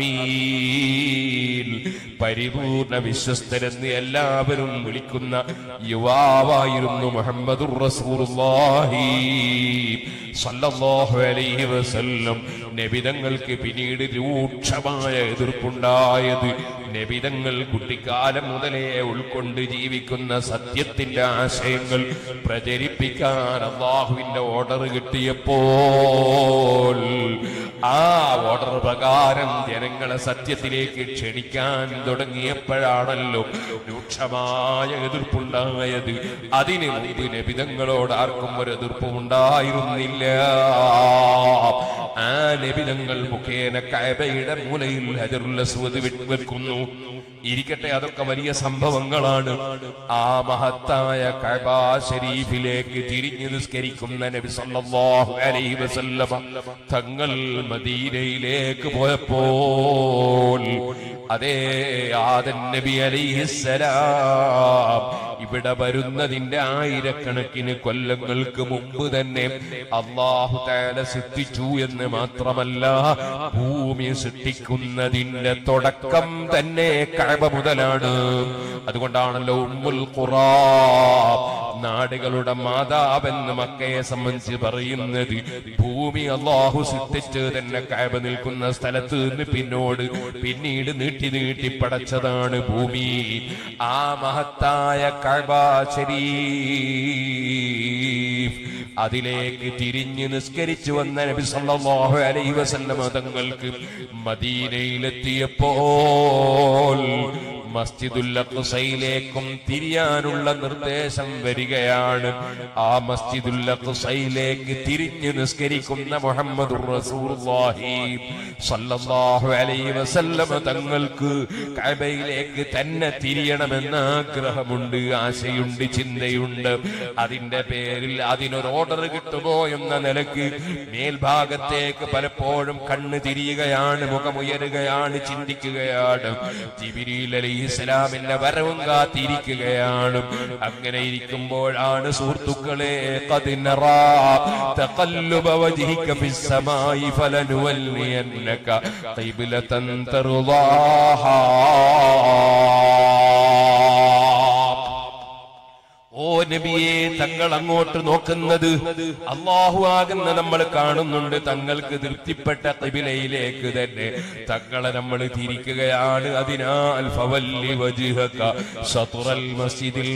അമീൻ പരിപൂർണ വിശ്വസ്തരെന്ന് എല്ലാവരും വിളിക്കുന്ന യുവാവായിരുന്നു മുഹമ്മദുർ റസൂലുള്ളാഹി സല്ലല്ലാഹു അലൈഹി വസല്ലം നബിതങ്ങൾക്ക് പിന്നീട് രൂക്ഷമായ എതിർപ്പുണ്ടായത് നബിതങ്ങൾ കുട്ടിക്കാലം മുതലേ ഉൾക്കൊണ്ട് ജീവിക്കുന്ന സത്യത്തിന്റെ ആശയങ്ങൾ പ്രചരിപ്പിക്കാൻ അള്ളാഹുവിന്റെ ഓർഡർ കിട്ടിയപ്പോൾ ആ ഓർഡർ പ്രകാരം ജനങ്ങളെ സത്യത്തിലേക്ക് ക്ഷണിക്കാൻ തുടങ്ങിയപ്പോഴാണല്ലോ രൂക്ഷമായ എതിർപ്പുണ്ടായത് അതിന് മുമ്പ് നബിതങ്ങളോട് ആർക്കും ഒരു എതിർപ്പും ഉണ്ടായിരുന്നില്ല ആ നബിതങ്ങൾ മുഖേന കഅബയുടെ മൂലയിൽ ഹജറുൽ അസ്വദ് വെ- വെക്കുന്നു ഇരിക്കട്ടെ അതൊക്കെ വലിയ സംഭവങ്ങളാണ് ആ മഹത്തായ കഅബ ശരീഫിലേക്ക് തിരിഞ്ഞു നിസ്കരിക്കുന്ന നബി സല്ലല്ലാഹു അലൈഹി വസല്ലമ തങ്ങൾ മദീനയിലേക്ക് പോയപ്പോൾ അതേ ആദൻ നബി അലൈഹിസ്സലാം ഇവിടെ വരുന്നതിന്റെ ആയിരക്കണക്കിന് കൊല്ലങ്ങൾക്ക് മുമ്പ് തന്നെ അള്ളാഹു താല സൃഷ്ടിച്ചു എന്ന് മാത്രമല്ല ഭൂമി സൃഷ്ടിക്കുന്നതിന്റെ തുടക്കം തന്നെ കഴവ മുതലാണ് അതുകൊണ്ടാണല്ലോ ഉമ്മുൽ ഖുറാ നാടുകളുടെ മാതാവെന്ന് മക്കയെ സംബന്ധിച്ച് പറയുന്നത് ഭൂമി അള്ളാഹു സൃഷ്ടിച്ച് തന്നെ കഴവ നിൽക്കുന്ന സ്ഥലത്ത് നിന്ന് പിന്നോട് പിന്നീട് നീട്ടി നീട്ടി പടച്ചതാണ് ഭൂമി ആ മഹത്തായ കഅബ ശരീഫ് അതിലേക്ക് തിരിഞ്ഞ് നിസ്കരിച്ചു വന്ന നബി സല്ലല്ലാഹു അലൈഹി വസല്ലമ തങ്ങൾക്ക് മദീനയിലെത്തിയപ്പോൾ മസ്ജിദുൽ അഖ്സയിലേക്കും തിരിയാനുള്ള നിർദ്ദേശം വരികയാണ് ആ മസ്ജിദുൽ അഖ്സയിലേക്ക് തിരിഞ്ഞു നിസ്കരിക്കുന്ന മുഹമ്മദുർ റസൂലുള്ളാഹി സല്ലല്ലാഹു അലൈഹി വസല്ലമ തങ്ങൾക്ക് കഅബയിലേക്ക് തന്നെ തിരിയണമെന്ന് ആഗ്രഹമുണ്ട് ആശയുണ്ട് ചിന്തയുണ്ട് അതിന്റെ പേരിൽ അതിനൊരു ഓർഡർ കിട്ടുമോ എന്ന നിലക്ക് മേൽഭാഗത്തേക്ക് പലപ്പോഴും കണ്ണ് തിരിയുകയാണ് മുഖമുയരുകയാണ് ചിന്തിക്കുകയാണ് ജിബിരിൽ അലൈഹി ഇസ്ലാമിന്റെ വരവും കാത്തിരിക്കുകയാണ് അങ്ങനെ ഇരിക്കുമ്പോഴാണ് സുഹൃത്തുക്കളെ قد نرى تقلب وجهك في السماء فلنولينك قبلة ترضاها ഓ നബിയെ തങ്ങൾ അങ്ങോട്ട് നോക്കുന്നത് അള്ളാഹു ആകുന്ന നമ്മൾ കാണുന്നുണ്ട് തങ്ങൾക്ക് തൃപ്തിപ്പെട്ട കിബിലയിലേക്ക് തന്നെ തങ്ങളെ നമ്മൾ തിരിക്കുകയാണ് അതിനാൽ ഫവല്ലി വജ്ഹക ശത്റുൽ മസ്ജിദിൽ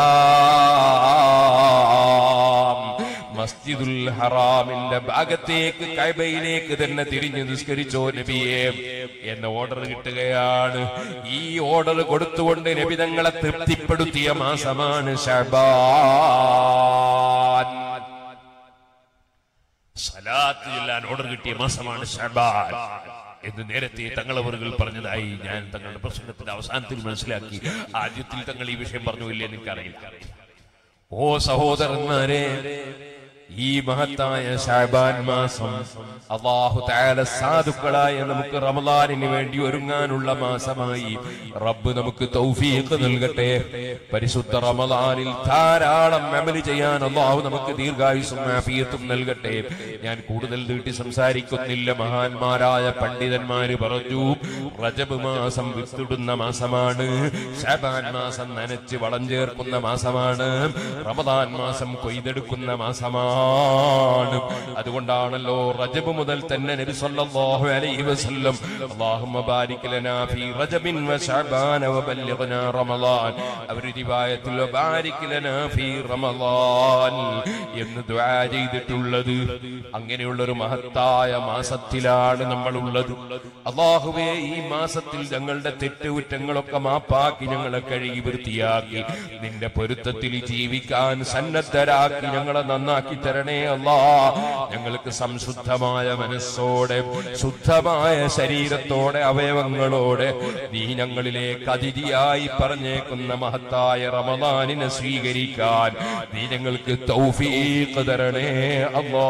ഹറാം മസ്ജിദുൽ ഹറാമിന്റെ ഭാഗത്തേക്ക് കൈബയിലേക്ക് തന്നെ തിരിഞ്ഞു നിസ്കരിച്ചോ നബിയെ എന്ന ഓർഡർ കിട്ടുകയാണ് ഈ ഓർഡർ കൊടുത്തുകൊണ്ട് നബി തങ്ങളെ തൃപ്തിപ്പെടുത്തിയ മാസമാണ് ഷബാൻ സലാത്ത് ചൊല്ലാൻ ഓർഡർ കിട്ടിയ മാസമാണ് ഷബാൻ എന്ന് നേരത്തെ തങ്ങളവറുകൾ പറഞ്ഞതായി ഞാൻ തങ്ങളുടെ പ്രസംഗത്തിന്റെ അവസാനത്തിൽ മനസ്സിലാക്കി ആദ്യത്തിൽ തങ്ങൾ ഈ വിഷയം പറഞ്ഞു ഇല്ലേ എനിക്കറിയില്ല ഓ സഹോദരന്മാരെ ഈ മഹത്തായ ഷാബാൻ മാസം അള്ളാഹു താല സാധുക്കളായ നമുക്ക് റമദാനിന് വേണ്ടി ഒരുങ്ങാനുള്ള മാസമായി റബ്ബ് നമുക്ക് തൗഫീഖ് നൽകട്ടെ പരിശുദ്ധ റമദാനിൽ ധാരാളം അമല് ചെയ്യാൻ അള്ളാഹു നമുക്ക് ദീർഘായുസും ആഫിയത്തും നൽകട്ടെ ഞാൻ കൂടുതൽ നീട്ടി സംസാരിക്കുന്നില്ല മഹാന്മാരായ പണ്ഡിതന്മാര് പറഞ്ഞു റജബ് മാസം വിത്തിടുന്ന മാസമാണ് ഷാബാൻ മാസം നനച്ച് വളം ചേർക്കുന്ന മാസമാണ് റമദാൻ മാസം കൊയ്തെടുക്കുന്ന മാസമാണ് അതുകൊണ്ടാണല്ലോ റജബ് മുതൽ തന്നെ നബി സല്ലല്ലാഹു അലൈഹി വസല്ലം അല്ലാഹുമ്മ ബാരിക് ലനാ ഫീ റജബിൻ വ ശഅബാന വ ബല്ലിഗ്നാ റമളാൻ അവർ റിവായത്തിൽ വ ബാരിക് ലനാ ഫീ റമളാൻ എന്ന് ദുആ ചെയ്തിട്ടുള്ളത് അങ്ങനെയുള്ള ഒരു മഹത്തായ മാസത്തിലാണ് നമ്മൾ ഉള്ളത് അള്ളാഹുവേ ഈ മാസത്തിൽ ഞങ്ങളുടെ തെറ്റുകുറ്റങ്ങളൊക്കെ മാപ്പാക്കി ഞങ്ങളെ കഴുകി വൃത്തിയാക്കി നിന്റെ പൊരുത്തത്തിൽ ജീവിക്കാൻ സന്നദ്ധരാക്കി ഞങ്ങളെ നന്നാക്കി തരണേ അല്ലാ ഞങ്ങൾക്ക് സംശുദ്ധമായ മനസ്സോടെ ശുദ്ധമായ ശരീരത്തോടെ അവയവങ്ങളോടെ നീ ഞങ്ങളിലേക്ക് അതിഥിയായി പറഞ്ഞേക്കുന്ന മഹത്തായ റമദാനിനെ സ്വീകരിക്കാൻ നീ ഞങ്ങൾക്ക് തൗഫീഖ് തരണേ അല്ലാ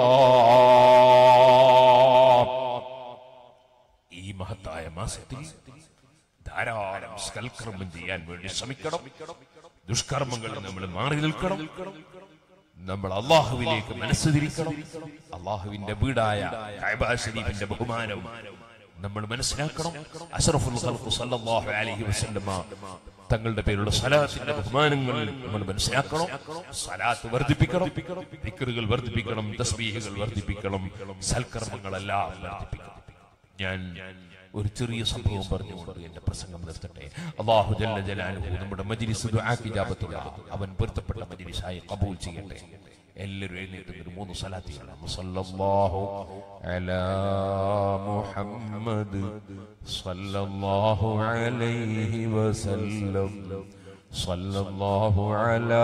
ഈ മഹത്തായ മാസത്തിൽ ധാരാളം സൽക്കർമ്മം ചെയ്യാൻ വേണ്ടി ശ്രമിക്കണം ദുഷ്കർമ്മങ്ങളിൽ നമ്മൾ മാറി നിൽക്കണം നമ്മൾ അള്ളാഹുവിലേക്ക് മനസ്സ് തിരിക്കണം അള്ളാഹുവിന്റെ വീടായ കഅബ ശരീഫിന്റെ ബഹുമാനം നമ്മൾ മനസ്സിലാക്കണം അഷ്റഫുൽ ഖൽഖ് സല്ലല്ലാഹു അലൈഹി വസല്ലമ തങ്ങളുടെ പേരുള്ള സലാത്തിന്റെ ബഹുമാനങ്ങൾ നമ്മൾ മനസ്സിലാക്കണം സലാത്ത് വർദ്ധിപ്പിക്കണം ദിക്റുകൾ വർദ്ധിപ്പിക്കണം തസ്ബീഹുകൾ വർദ്ധിപ്പിക്കണം സൽക്കർമ്മങ്ങളെല്ലാം വർദ്ധിപ്പിക്കണം ഞാൻ ഒരു ചെറിയ സംഭവം പറഞ്ഞുകൊണ്ട് എന്റെ പ്രസംഗം നിർത്തട്ടെ അള്ളാഹു ജല്ല ജലാലുഹു നമ്മുടെ മജ്ലിസ് ദുആക്ക് ഇജാബത്തുള്ള അവൻ പൊരുത്തപ്പെട്ട മജ്ലിസായി കബൂൽ ചെയ്യട്ടെ എല്ലാവരും എഴുന്നേറ്റ് ഒരു മൂന്ന് സലാത്തികളാണ് സല്ലല്ലാഹു അലാ മുഹമ്മദ് സല്ലല്ലാഹു അലൈഹി വസല്ലം സല്ലല്ലാഹു അലാ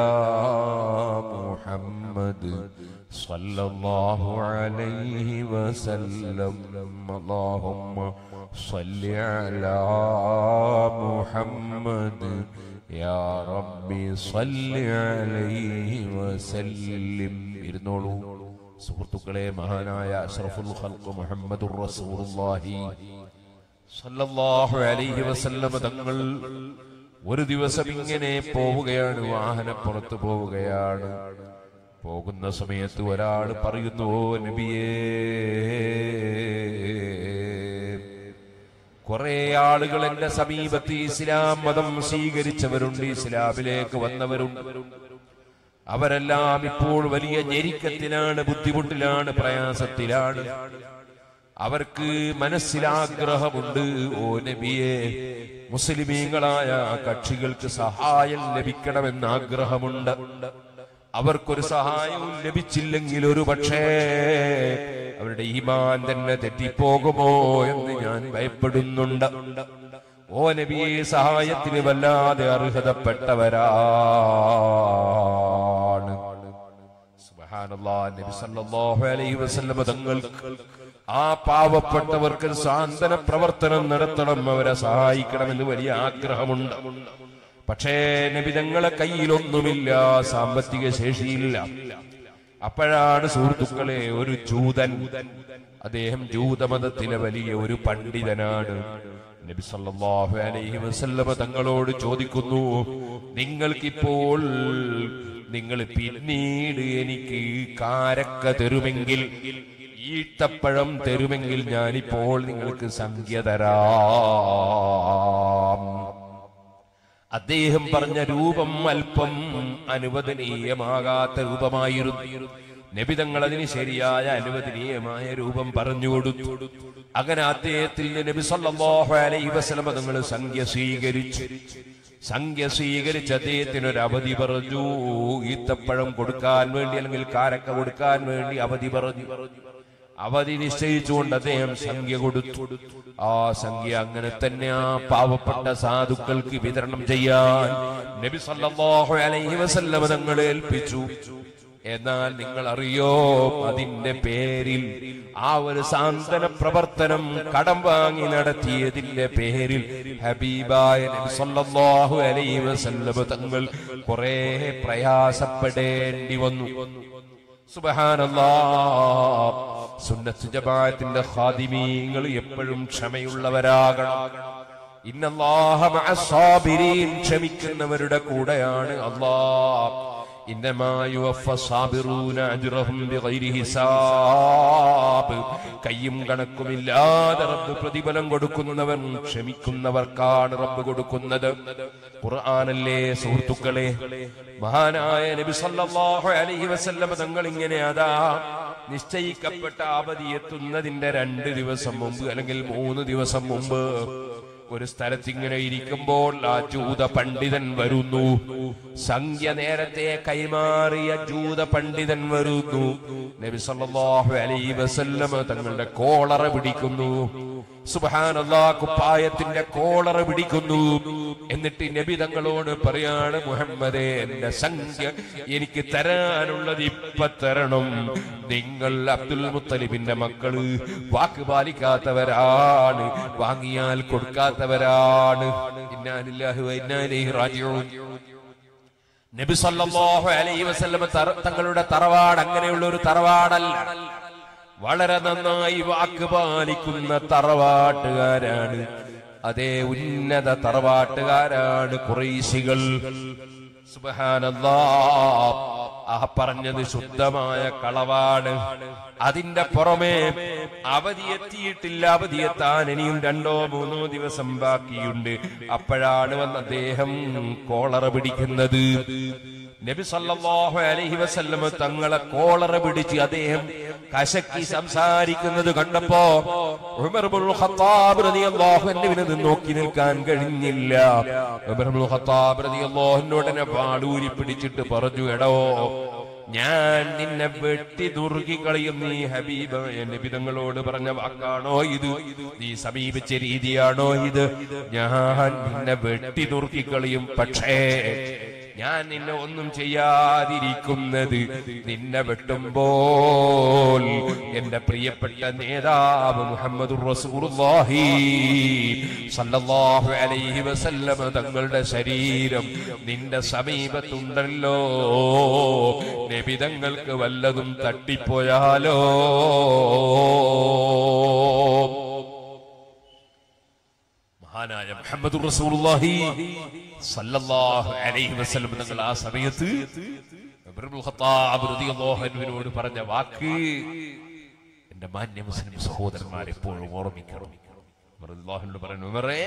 മുഹമ്മദ് صلى الله عليه وسلم اللهم صل على محمد يا ربي صل عليه وسلم ഇരുന്നോളൂ സുഹൃത്തുക്കളെ മഹാനായ അഷ്റഫുൽ ഖൽഖ് മുഹമ്മദുർ റസൂലുള്ളാഹി സല്ലല്ലാഹു അലൈഹി വസല്ലം തങ്ങൾ ഒരു ദിവസം ഇങ്ങനെ പോവുകയാണ് വാഹനപ്പുറത്ത് പോവുകയാണ് പോകുന്ന സമയത്ത് ഒരാൾ പറയുന്നു "ഓ നബിയേ കുറെ ആളുകൾ എന്റെ സമീപത്ത് ഇസ്ലാം മതം സ്വീകരിച്ചവരുണ്ട് ഇസ്ലാമിലേക്ക് വന്നവരുണ്ട് അവരെല്ലാം ഇപ്പോൾ വലിയ ഞെരുക്കത്തിലാണ് ബുദ്ധിമുട്ടിലാണ് പ്രയാസത്തിലാണ് അവർക്ക് മനസ്സിലാഗ്രഹമുണ്ട് ഓ നബിയെ മുസ്ലിമീങ്ങളായ കക്ഷികൾക്ക് സഹായം ലഭിക്കണമെന്ന് ആഗ്രഹമുണ്ട് അവർക്കൊരു സഹായവും ലഭിച്ചില്ലെങ്കിൽ ഒരു പക്ഷേ അവരുടെ ഈമാൻ തന്നെ തെറ്റിപ്പോകുമോ എന്ന് ഞാൻ ഭയപ്പെടുന്നുണ്ട് ഓ നബിയെ സഹായത്തിന് വല്ലാതെ അർഹതപ്പെട്ടവരാണ് സുബ്ഹാനല്ലാഹ് നബി സല്ലല്ലാഹു അലൈഹി വസല്ലം തങ്ങൾക്ക് ആ പാവപ്പെട്ടവർക്ക് സാന്ത്വന പ്രവർത്തനം നടത്തണം അവരെ സഹായിക്കണമെന്ന് വലിയ ആഗ്രഹമുണ്ട് പക്ഷേ നബിതങ്ങളെ കയ്യിലൊന്നുമില്ല സാമ്പത്തിക ശേഷിയില്ല അപ്പോഴാണ് സുഹൃത്തുക്കളെ ഒരു ജൂതൻ അദ്ദേഹം ജൂതമതത്തിലെ വലിയ ഒരു പണ്ഡിതനാണ് നബി സല്ലല്ലാഹു അലൈഹി വസല്ലമ തങ്ങളോട് ചോദിക്കുന്നു നിങ്ങൾക്കിപ്പോൾ നിങ്ങൾ പിന്നീട് എനിക്ക് കാരക്ക തരുമെങ്കിൽ ഈത്തപ്പഴം തരുമെങ്കിൽ ഞാനിപ്പോൾ നിങ്ങൾക്ക് സംഖ്യ തരാം അദ്ദേഹം പറഞ്ഞ രൂപം അല്പം അനുവദനീയമാകാത്ത രൂപമായിരുന്നു നബിതങ്ങൾ അതിന് ശരിയായ അനുവദനീയമായ രൂപം പറഞ്ഞു കൊടുത്തു അങ്ങനെ അദ്ദേഹത്തിൽ നബി സല്ലല്ലാഹു അലൈഹി വസല്ലം തങ്ങൾ സംഖ്യ സ്വീകരിച്ചു സംഖ്യ സ്വീകരിച്ച് അദ്ദേഹത്തിന് ഒരു അവധി പറഞ്ഞു ഈത്തപ്പഴം കൊടുക്കാൻ വേണ്ടി അല്ലെങ്കിൽ കാരക്ക കൊടുക്കാൻ വേണ്ടി അവധി പറഞ്ഞു അവധി നിശ്ചയിച്ചുകൊണ്ട് അദ്ദേഹം സംഖ്യ കൊടുത്തു ആ സംഖ്യ അങ്ങനെ തന്നെ ആ പാവപ്പെട്ട സാധുക്കൾക്ക് വിതരണം ചെയ്യാൻ നബി സല്ലല്ലാഹു അലൈഹി വസല്ലം തങ്ങളെ ഏൽപ്പിച്ചു എന്നാൽ നിങ്ങൾ അറിയോ അതിന്റെ പേരിൽ ആ ഒരു സാന്ത്വന പ്രവർത്തനം കടം വാങ്ങി നടത്തിയതിന്റെ പേരിൽ ഹബീബായ നബി സല്ലല്ലാഹു അലൈഹി വസല്ലം തങ്ങൾ കുറെ പ്രയാസപ്പെടേണ്ടി വന്നു സുബ്ഹാനല്ലാ സുന്നത്ത് ജമാഅത്തിന്റെ ഖാദിമീങ്ങൾ എപ്പോഴും ക്ഷമയുള്ളവരാകണം ഇന്നല്ലാഹ മഅസ്സാബിരീൻ ക്ഷമിക്കുന്നവരുടെ കൂടെയാണ് അല്ലാഹ് ഇന്നമാ യുവഫ സാബിറൂന അജ്റഹും ബിഗൈരി ഹിസാബ് കയ്യും കണക്കുമില്ലാതെ റബ്ബ് പ്രതിഫലം കൊടുക്കുന്നവൻ ക്ഷമിക്കുന്നവർക്കാണ് റബ്ബ് കൊടുക്കുന്നത് ഖുർആനല്ലേ സുഹൃത്തുക്കളെ മഹാനായ നബി സല്ലല്ലാഹു അലൈഹി വസല്ലം തങ്ങൾ ഇങ്ങനെ അതാ നിശ്ചയിക്കപ്പെട്ട അവധി എത്തുന്നതിന്റെ രണ്ട് ദിവസം മുമ്പ് അല്ലെങ്കിൽ മൂന്ന് ദിവസം മുമ്പ് ഒരു സ്ഥലത്ത് ഇങ്ങനെ ഇരിക്കുമ്പോൾ ആ ജൂത പണ്ഡിതൻ വരുന്നു സംഖ്യ നേരത്തെ കൈമാറിയ ജൂത പണ്ഡിതൻ വരുന്നു നബി സല്ലല്ലാഹു അലൈഹി വസല്ലം തങ്ങളുടെ കോളറ പിടിക്കുന്നു സുബ്ഹാനല്ലാ കുപ്പായത്തിന്റെ കോളറ പിടിക്കുന്നു എന്നിട്ട് നബി തങ്ങളോട് പറയാണ് മുഹമ്മദേ എന്റെ സംഖ്യ എനിക്ക് തരാനുള്ളത് ഇപ്പൊ തരണം നിങ്ങൾ അബ്ദുൽ മുത്തലിബിന്റെ മക്കള് വാക്ക് പാലിക്കാത്തവരാണ് വാങ്ങിയാൽ കൊടുക്കാത്തവരാണ് ഇന്നാലില്ലാഹി വ ഇന്നാ ഇലൈഹി റാജിഊൻ നബി സല്ലല്ലാഹു അലൈഹി വസല്ലം തറ- തങ്ങളുടെ തറവാട് അങ്ങനെയുള്ള ഒരു തറവാടല്ല വളരെ നന്നായി വാക്ക് പാലിക്കുന്ന തറവാട്ടുകാരാണ് അതേ ഉന്നത തറവാട്ടുകാരാണ് കുറേശികൾ സുബ്ഹാനല്ലാ ആ പറഞ്ഞത് ശുദ്ധമായ കളവാണ് അതിന്റെ പുറമെ അവധി എത്തിയിട്ടില്ല അവധി എത്താൻ ഇനിയും രണ്ടോ മൂന്നോ ദിവസം ബാക്കിയുണ്ട് അപ്പോഴാണ് വന്ന് അദ്ദേഹം കോളറ പിടിക്കുന്നത് നബി സല്ലല്ലാഹു അലൈഹി വസല്ലം തങ്ങളെ കോളറ പിടിച്ച് അദ്ദേഹം കശക്കി സംസാരിക്കുന്നത് കണ്ടപ്പോ ഉമർ ഇബ്നുൽ ഖത്താബ് റളിയല്ലാഹു അൻഹുവിനെ ഇത് നോക്കി നിൽക്കാൻ കഴിഞ്ഞില്ല ഉമർ ഇബ്നുൽ ഖത്താബ് റളിയല്ലാഹു അൻഹുവിനെ പാടൂരി പിടിച്ചിട്ട് പറഞ്ഞു എടോ ഞാൻ നിന്നെ വെട്ടി നുറുക്കി കളയും നീ ഹബീബായ നബി തങ്ങളോട് പറഞ്ഞ വാക്കാണോ ഇത് നീ സമീപിച്ച രീതിയാണോ ഇത് ഞാൻ നിന്നെ വെട്ടി നുറുക്കി കളയും പക്ഷേ ഞാൻ നിന്നെ ഒന്നും ചെയ്യാതിരിക്കുന്നത് നിന്നെ വെട്ടുമ്പോൾ എന്റെ പ്രിയപ്പെട്ട നേതാവ് മുഹമ്മദ് റസൂലുള്ളാഹി സല്ലല്ലാഹു അലൈഹി വസല്ലം തങ്ങളുടെ ശരീരം നിന്റെ സമീപത്തുണ്ടല്ലോ നബിതങ്ങൾക്ക് വല്ലതും തട്ടിപ്പോയാലോ മഹാനായ മുഹമ്മദ് റസൂലുള്ളാഹി സല്ലല്ലാഹു അലൈഹി വസല്ലം തങ്ങൾ ആ സമയത്ത് ഇബ്നുൽ ഖത്താബ് റളിയല്ലാഹു അൻഹുവിനോട് പറഞ്ഞ വാക്ക് എന്റെ മാന്യ മുസ്ലിം സഹോദരന്മാർ എപ്പോഴും ഓർമ്മിക്കണം ഉമർ റളിയല്ലാഹു അൻഹു പറഞ്ഞു ഉമറേ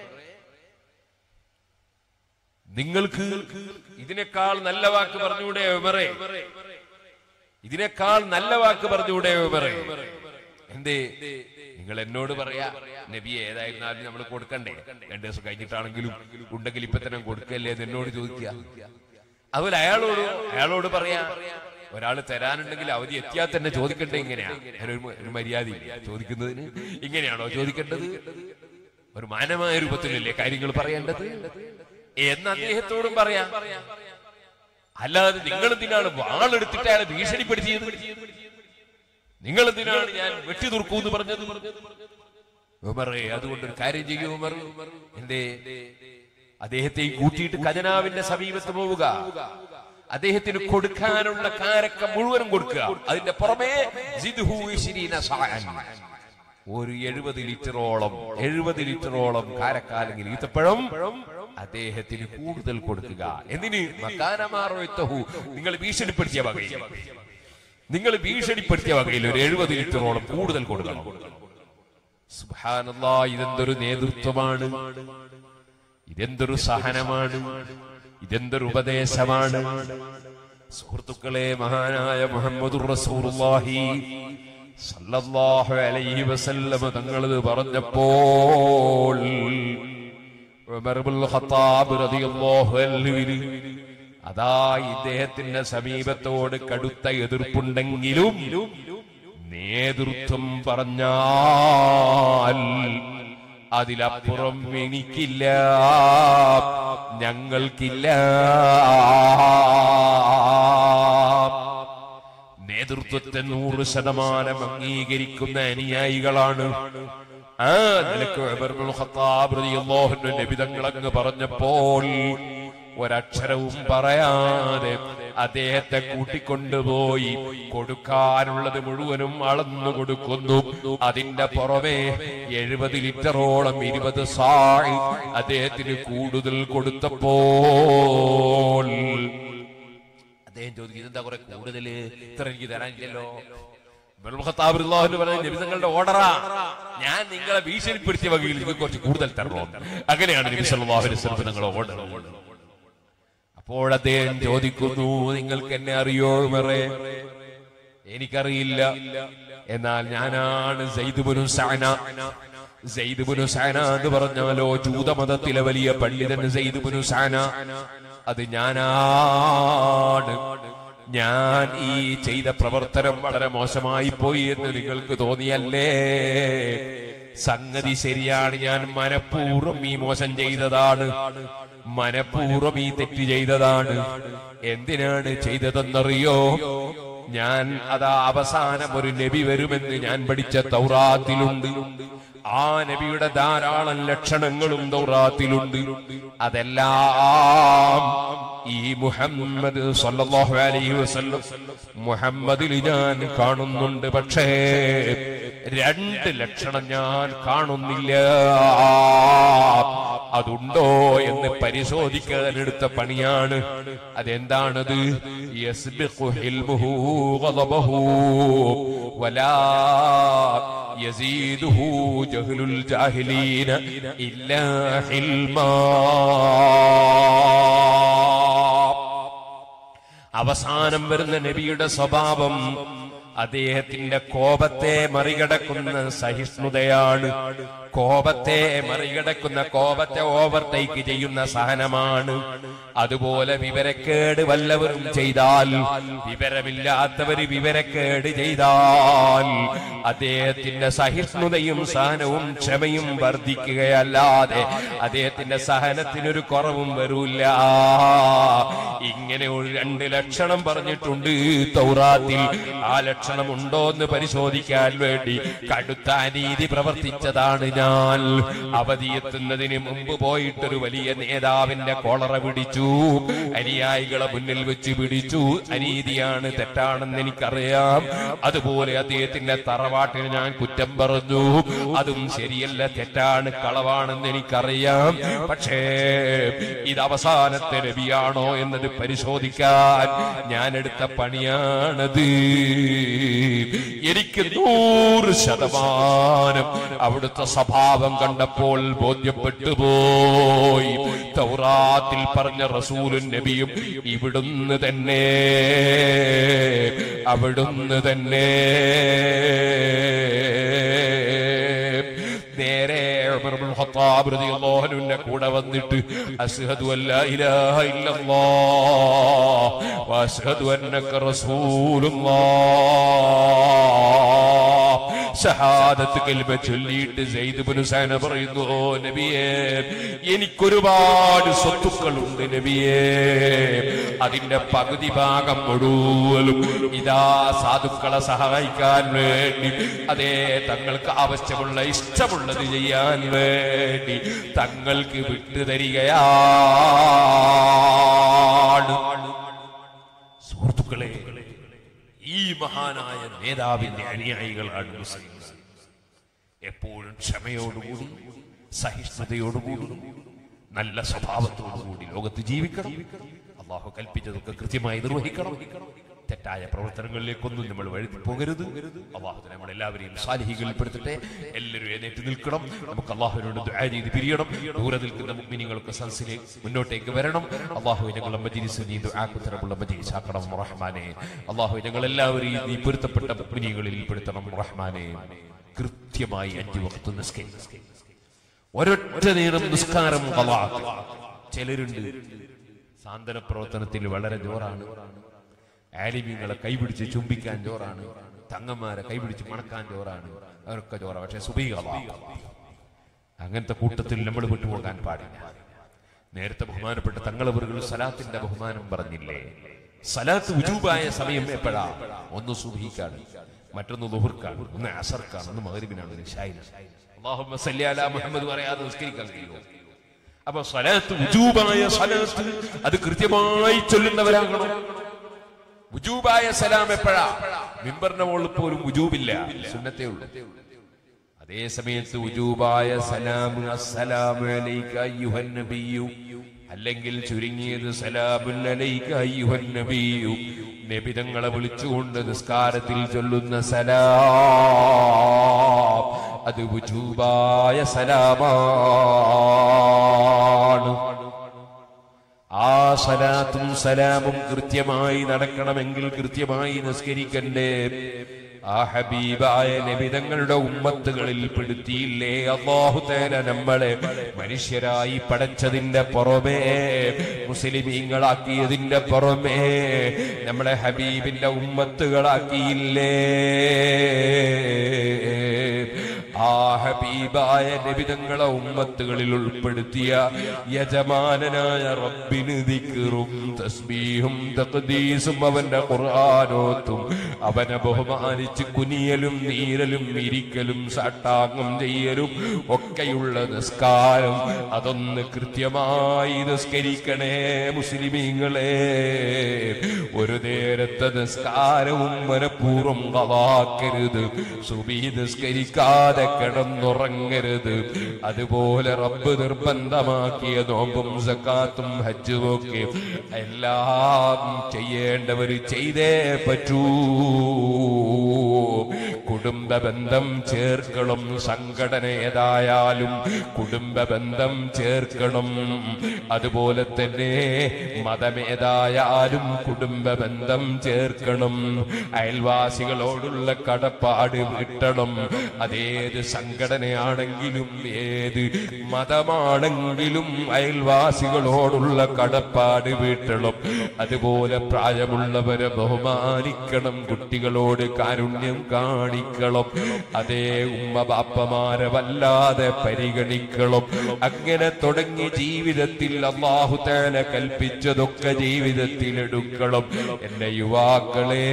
നിങ്ങൾക്ക് ഇതിനേക്കാൾ നല്ല വാക്ക് പറഞ്ഞൂടെ ഉമറേ ഇതിനേക്കാൾ നല്ല വാക്ക് പറഞ്ഞൂടെ ഉമറേ എന്തേ നിങ്ങൾ എന്നോട് പറയാ നബി ഏതായിരുന്നാലും നമ്മൾ കൊടുക്കണ്ടേ രണ്ടു ദിവസം കഴിഞ്ഞിട്ടാണെങ്കിലും ഉണ്ടെങ്കിൽ ഇപ്പൊ തന്നെ കൊടുക്കല്ലേ എന്ന് എന്നോട് ചോദിക്കുക അതുപോലെ അയാളോട് അയാളോട് പറയാ ഒരാൾ തരാനുണ്ടെങ്കിൽ അവധി എത്തിയാൽ തന്നെ ചോദിക്കണ്ടേ ഇങ്ങനെയാ ഞാനൊരു മ- ഒരു മര്യാദ ചോദിക്കുന്നതിന് ഇങ്ങനെയാണോ ചോദിക്കേണ്ടത് ഒരു മാനമായ രൂപത്തിലല്ലേ കാര്യങ്ങൾ പറയേണ്ടത് എന്ന് അദ്ദേഹത്തോടും പറയാം അല്ലാതെ നിങ്ങൾ എന്തിനാണ് വാളെടുത്തിട്ട് അയാളെ ഭീഷണിപ്പെടുത്തിയത് നിങ്ങൾ എന്തിനാണ് ഞാൻ വെട്ടി തുറക്കൂ എന്ന് പറഞ്ഞത് ഉമറേ അതുകൊണ്ട് ഒരു കാര്യം ചെയ്യൂ ഉമർ എന്തേ അദ്ദേഹത്തെ കൂട്ടിയിട്ട് ഖജനാവിന്റെ സമീപത്ത് പോവുക അദ്ദേഹത്തിന് കൊടുക്കാനുള്ള കാരക്ക മുഴുവനും കൊടുക്കുക അതിന്റെ പുറമെ സിദ്ഹു ഇശ്രീന സാഅൻ. ഒരു എഴുപത് ലിറ്ററോളം എഴുപത് ലിറ്ററോളം കാരക്ക അല്ലെങ്കിൽ ഈത്തപ്പഴം അദ്ദേഹത്തിന് കൂടുതൽ കൊടുക്കുക എന്തിന് മക്കാനമാറോത്തഹു നിങ്ങൾ ഭീഷണിപ്പെടുത്തിയ വകയിൽ നിങ്ങൾ ഭീഷണിപ്പെടുത്തിയ വകയിൽ ഒരു എഴുപത് ലിറ്ററോളം കൂടുതൽ കൊടുക്കണം സുബ്ഹാനല്ലാ ഇതെന്തൊരു നേതൃത്വമാണ് ഇതെന്തൊരു സഹനമാണ് ഇതെന്തൊരു ഉപദേശമാണ് സുഹൃത്തുക്കളെ മഹാനായ മുഹമ്മദ് റസൂലുള്ളാഹി സല്ലല്ലാഹു അലൈഹി വസല്ലം തങ്ങളത് പറഞ്ഞപ്പോൾ ഉമർ ഇബ്നുൽ ഖത്താബ് റളിയല്ലാഹു അൻഹുവിന് അതാ ഇദ്ദേഹത്തിന്റെ സമീപത്തോട് കടുത്ത എതിർപ്പുണ്ടെങ്കിലും നേതൃത്വം പറഞ്ഞാൽ അതിലപ്പുറം എനിക്കില്ല ഞങ്ങൾക്കില്ല നേതൃത്വത്തെ നൂറ് ശതമാനം അംഗീകരിക്കുന്ന അനുയായികളാണ് ആ നിലക്ക് ഉമർ ഇബ്നുൽ ഖത്താബ് റളിയല്ലാഹു അൻഹു നബി തങ്ങളങ്ങ് പറഞ്ഞപ്പോൾ ഒരക്ഷരവും പറയാതെ അദ്ദേഹത്തെ കൂട്ടിക്കൊണ്ടുപോയി കൊടുക്കാനുള്ളത് മുഴുവനും അളന്നു കൊടുക്കുന്നു അതിന്റെ പുറമെ എഴുപത് ലിറ്ററോളം ഇരുപത് സാഴ് അദ്ദേഹത്തിന് കൂടുതൽ കൊടുത്തപ്പോൾ അദ്ദേഹം ചോദിക്കും ഇതെന്താ കുറെ കൂടുതൽ ഇത്ര എനിക്ക് തരാനില്ലല്ലോ നിബിതങ്ങളുടെ ഓർഡറാ ഞാൻ നിങ്ങളെ ഭീഷണിപ്പെടുത്തിയ വകയിൽ നിങ്ങൾക്ക് കുറച്ച് കൂടുതൽ തരണോ അങ്ങനെയാണ് നബി സല്ലല്ലാഹു അലൈഹി വസല്ലം നിങ്ങളെ ഓർഡർ അപ്പോൾ അദ്ദേഹം ചോദിക്കുന്നു നിങ്ങൾക്ക് എന്നെ അറിയോ ഉമറേ എനിക്കറിയില്ല എന്നാൽ ഞാനാണ് സെയ്ദുബുനു സഅന സെയ്ദുബുനു സഅന എന്ന് പറഞ്ഞാലോ ജൂതമതത്തിലെ വലിയ പണ്ഡിതൻ സെയ്ദുബുനു സഅന അത് ഞാനാണ് ഞാൻ ഈ ചെയ്ത പ്രവർത്തനം വളരെ മോശമായി പോയി എന്ന് നിങ്ങൾക്ക് തോന്നിയല്ലേ സംഗതി ശരിയാണ് ഞാൻ മനഃപൂർവ്വം ഈ മോശം ചെയ്തതാണ് മനഃപൂർവ്വം ഈ തെറ്റ് ചെയ്തതാണ് എന്തിനാണ് ചെയ്തതെന്നറിയോ ഞാൻ അതാ അവസാനം ഒരു നബി വരുമെന്ന് ഞാൻ പഠിച്ച തൗറാത്തിലുണ്ട് ആ നബിയുടെ ധാരാളം ലക്ഷണങ്ങളും തൗറാത്തിലുണ്ട് അതെല്ലാം ഈ മുഹമ്മദ് സല്ലല്ലാഹു അലൈഹി വസല്ലം മുഹമ്മദിൽ ഞാൻ കാണുന്നുണ്ട് പക്ഷേ രണ്ട് ലക്ഷണം ഞാൻ കാണുന്നില്ല അതുണ്ടോ എന്ന് പരിശോധിക്കാൻ എടുത്ത പണിയാണ് അതെന്താണത് യസ്ബിഖു ഹിൽമുഹു ഗളബഹു വലാ യസീദുഹു ജഹ്ലുൽ ജാഹിലീന ഇല്ലാ ഹിൽമാ അവസാനം വരുന്ന നബിയുടെ സ്വഭാവം അദ്ദേഹത്തിന്റെ കോപത്തെ മറികടക്കുന്ന സഹിഷ്ണുതയാണ് കോപത്തെ മറികടക്കുന്ന കോപത്തെ ഓവർടേക്ക് ചെയ്യുന്ന സഹനമാണ് അതുപോലെ വിവരക്കേട് വല്ലവരും ചെയ്താൽ വിവരമില്ലാത്തവര് വിവരക്കേട് ചെയ്താൽ അദ്ദേഹത്തിന്റെ സഹിഷ്ണുതയും സഹനവും ക്ഷമയും വർദ്ധിക്കുകയല്ലാതെ അദ്ദേഹത്തിന്റെ സഹനത്തിനൊരു കുറവും വരൂല്ല ഇങ്ങനെ ഒരു രണ്ട് ലക്ഷണം പറഞ്ഞിട്ടുണ്ട് തൗറാത്തിൽ ആ ലക്ഷണം ഉണ്ടോ എന്ന് പരിശോധിക്കാൻ വേണ്ടി കടുത്ത അനീതി പ്രവർത്തിച്ചതാണ് ഞാൻ അവധിയെത്തുന്നതിന് മുമ്പ് പോയിട്ടൊരു വലിയ നേതാവിന്റെ കോളറ പിടിച്ചു അനുയായികളെ മുന്നിൽ വെച്ച് പിടിച്ചു അനീതിയാണ് തെറ്റാണെന്ന് എനിക്കറിയാം അതുപോലെ അദ്ദേഹത്തിന്റെ തറവാട്ടിന് ഞാൻ കുറ്റം പറഞ്ഞു അതും ശരിയല്ല തെറ്റാണ് കളവാണെന്ന് എനിക്കറിയാം പക്ഷേ ഇത് അവസാനത്തെ രവിയാണോ എന്നത് പരിശോധിക്കാൻ ഞാൻ എടുത്ത പണിയാണത് എനിക്ക് നൂറ് ശതമാനം അവിടുത്തെ സ്വഭാവം കണ്ടപ്പോൾ ബോധ്യപ്പെട്ടു പോയി തൗറാത്തിൽ പറഞ്ഞ റസൂലും നബിയും ഇവിടുന്ന് തന്നെ അവിടുന്ന് തന്നെ നേരെ ഉമർ ഇബ്നുൽ ഖത്താബ് റളിയല്ലാഹു അൻഹുവിന്റെ കൂടെ വന്നിട്ട് അസ്ഹദു അല്ലാ ഇലാഹ ഇല്ലല്ലാഹ് വഅസ്ഹദു അന്നക റസൂലുള്ളാഹ് ഷഹാദത്ത് കലിമ ചൊല്ലിയിട്ട് സെയ്ദ് ഇബ്നു സഅന പറയുന്നു ഓ നബിയേ എനിക്കൊരുപാട് സ്വത്തുക്കളുണ്ട് നബിയേ അതിന്റെ പകുതി ഭാഗം മുഴുവനും ഇതാ സാധുക്കളെ സഹായിക്കാൻ വേണ്ടി അതേ തങ്ങൾക്ക് ആവശ്യമുള്ള ഇഷ്ടമുള്ളത് ചെയ്യാൻ വേണ്ടി തങ്ങൾക്ക് വിട്ടുതരികയാണ് സുഹൃത്തുക്കളെ ഈ മഹാനായ നേതാവിന്റെ അനുയായികളാണ് മുസ്ലിംസ് എപ്പോഴും ക്ഷമയോടുകൂടി സഹിഷ്ണുതയോടുകൂടി നല്ല സ്വഭാവത്തോടുകൂടി ലോകത്ത് ജീവിക്കണം അള്ളാഹു കൽപ്പിച്ചതൊക്കെ കൃത്യമായി നിർവഹിക്കണം തെറ്റായ പ്രവർത്തനങ്ങളിലേക്കൊന്നും നമ്മൾ വഴി പോകരുത് അള്ളാഹു നമ്മൾ എല്ലാവരെയും സാലിഹികളിൽ പെടുത്തട്ടെ എല്ലാവരും എഴുന്നേറ്റ് നിൽക്കണം നമുക്ക് അള്ളാഹുവിനോട് ദുആ ചെയ്ത് പിരിയണം ദൂരെ നിൽക്കുന്ന മുഗ്മിനികൾക്ക് സൽസിലെ മുന്നോട്ടേക്ക് വരണം അള്ളാഹു ഞങ്ങളുടെ മജിലിസ് നീ ദുആക്കുത്തരമുള്ള മജിലിസ് ആക്കണം റഹ്മാനെ അള്ളാഹു ഞങ്ങൾ എല്ലാവരെയും നീ പൊരുത്തപ്പെട്ട മുഗ്മിനികളിൽ പെടുത്തണം റഹ്മാനെ കൃത്യമായി അഞ്ചു വക്ത് നിസ്കരിക്കും ഒരൊറ്റ നേരം നിസ്കാരം കളാക്കും ചിലരുണ്ട് സാന്ത്വന പ്രവർത്തനത്തിൽ വളരെ ജോറാണ് ആലിമീങ്ങളെ കൈപിടിച്ച് ചുംബിക്കാൻ ജോറാണ് തങ്ങന്മാരെ കൈപിടിച്ച് മണക്കാൻ ജോറാണ് അവരൊക്കെ ജോറ പക്ഷെ സുബീകളാക്കും അങ്ങനത്തെ കൂട്ടത്തിൽ നമ്മൾ വിട്ടുപോകാൻ പാടില്ല നേരത്തെ ബഹുമാനപ്പെട്ട തങ്ങളവറുകൾ സലാത്തിന്റെ ബഹുമാനം പറഞ്ഞില്ലേ സലാത്ത് ഉജൂബായ സമയം എപ്പോഴാ ഒന്ന് സുബഹിക്കാണ് മറ്റൊന്ന് ലുഹുർക്കാണ് ഒന്ന് അസർക്കാണ് ഒന്ന് മകരിബിനാണ് ഒന്ന് ഷായിനാണ് അല്ലാഹുമ്മ സല്ലി അലാ മുഹമ്മദ് പറയാതെ നിസ്കരിക്കാൻ കഴിയുമോ അപ്പൊ സലാത്ത് ഉജൂബായ സലാത്ത് അത് കൃത്യമായി ചൊല്ലുന്നവരാകണം ഉജൂബായ സലാം എപ്പോഴാ മിമ്പറിന്റെ മുകളിൽ പോലും ഉജൂബില്ല സുന്നത്തേ ഉള്ളൂ അതേ സമയത്ത് ഉജൂബായ സലാം അസ്സലാമു അലൈക അയ്യുഹൻ നബിയു അല്ലെങ്കിൽ ചുരുങ്ങിയത് സലാമുൻ അലൈക അയ്യുഹൻ നബിയു നബിതങ്ങളെ വിളിച്ചുകൊണ്ട് നിസ്കാരത്തിൽ ചൊല്ലുന്ന സലാം അത് ഉജൂബായ സലാമാണ് ആ സലാത്തും സലാമും കൃത്യമായി നടക്കണമെങ്കിൽ കൃത്യമായി നിസ്കരിക്കണ്ടേ ആ ഹബീബായ നബിതങ്ങളുടെ ഉമ്മത്തുകളിൽ പെടുത്തിയില്ലേ അള്ളാഹു തേല നമ്മളെ മനുഷ്യരായി പടച്ചതിന്റെ പുറമേ മുസ്ലിമീങ്ങളാക്കിയതിന്റെ പുറമേ നമ്മളെ ഹബീബിന്റെ ഉമ്മത്തുകളാക്കിയില്ലേ ആ ഹബീബായ നബിതങ്ങളെ ഉമ്മത്തുകളിൽ ഉൾപ്പെടുത്തിയ യജമാനനായ റബ്ബിന് ദിക്റും തസ്ബീഹും തഖ്ദീസും അവന്റെ ഖുർആനോത്തും അവനെ ബഹുമാനിച്ച് കുനിയലും നീരലും ഇരിക്കലും സാട്ടാംഗം ചെയ്യലും ഒക്കെയുള്ള നിസ്കാരം അതൊന്ന് കൃത്യമായി നിസ്കരിക്കണേ മുസ്ലിമീങ്ങളെ ഒരു നേരത്തെ നിസ്കാരവും മനഃപൂർവ്വം കളാക്കരുത് സുബി നിസ്കരിക്കാതെ കിടന്നുറങ്ങരുത് അതുപോലെ റബ്ബ് നിർബന്ധമാക്കിയ നോമ്പും സക്കാത്തും ഹജ്ജും ഒക്കെ എല്ലാം ചെയ്യേണ്ടവർ ചെയ്തേ പറ്റൂ കുടുംബ ബന്ധം ചേർക്കണം സംഘടന ഏതായാലും കുടുംബ ബന്ധം ചേർക്കണം അതുപോലെ തന്നെ മതമേതായാലും കുടുംബ ബന്ധം ചേർക്കണം അയൽവാസികളോടുള്ള കടപ്പാട് വിട്ടണം അതേത് സംഘടനയാണെങ്കിലും ഏത് മതമാണെങ്കിലും അയൽവാസികളോടുള്ള കടപ്പാട് വീട്ടണം അതുപോലെ പ്രായമുള്ളവരെ ബഹുമാനിക്കണം കുട്ടികളോട് കാരുണ്യം കാണിക്കണം അതേ ഉമ്മ ബാപ്പമാരെ വല്ലാതെ പരിഗണിക്കണം അങ്ങനെ തുടങ്ങി ജീവിതത്തിൽ അള്ളാഹു തേല കൽപ്പിച്ചതൊക്കെ ജീവിതത്തിൽ എടുക്കണം എന്റെ യുവാക്കളെ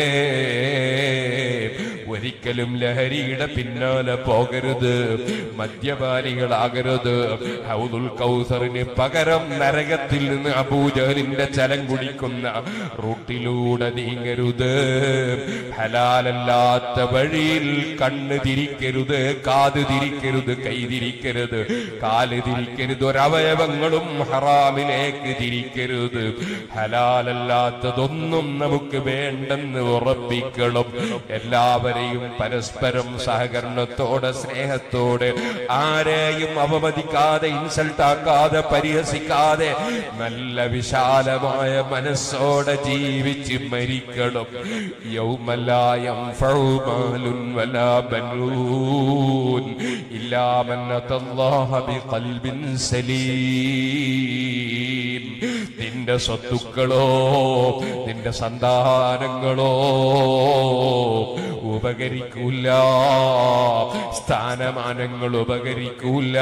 ഒരിക്കലും ലഹരിയുടെ പിന്നാലെ പോകരുത് മദ്യപാനികളാകരുത് ഹൗദുൽ കൗസറിന് പകരം നരകത്തിൽ നിന്ന് അബൂജഹലിന്റെ ചലം കുടിക്കുന്ന റൂട്ടിലൂടെ നീങ്ങരുത് ഹലാലല്ലാത്ത വഴിയിൽ കണ്ണ് തിരിക്കരുത് കാത് തിരിക്കരുത് കൈ തിരിക്കരുത് കാല് തിരിക്കരുത് ഒരവയവങ്ങളും ഹറാമിലേക്ക് തിരിക്കരുത് ഹലാലല്ലാത്തതൊന്നും നമുക്ക് വേണ്ടെന്ന് ഉറപ്പിക്കണം എല്ലാവരെയും പരസ്പരം സഹകരണത്തോടെ സ്നേഹത്തോടെ ആരെയും അവമതിക്കാതെ ഇൻസൾട്ട് ആക്കാതെ പരിഹസിക്കാതെ നല്ല വിശാലമായ മനസ്സോടെ ജീവിച്ച് മരിക്കണം യൗമലായം ഫൗമാലുൻ വലാ ബനൂൻ ഇല്ലാ മൻ അതല്ലാഹ ബിഖൽബിൻ സലീം നിന്റെ സ്വത്തുക്കളോ നിന്റെ സന്താനങ്ങളോ ഉപകരിക്കൂല സ്ഥാനമാനങ്ങൾ ഉപകരിക്കൂല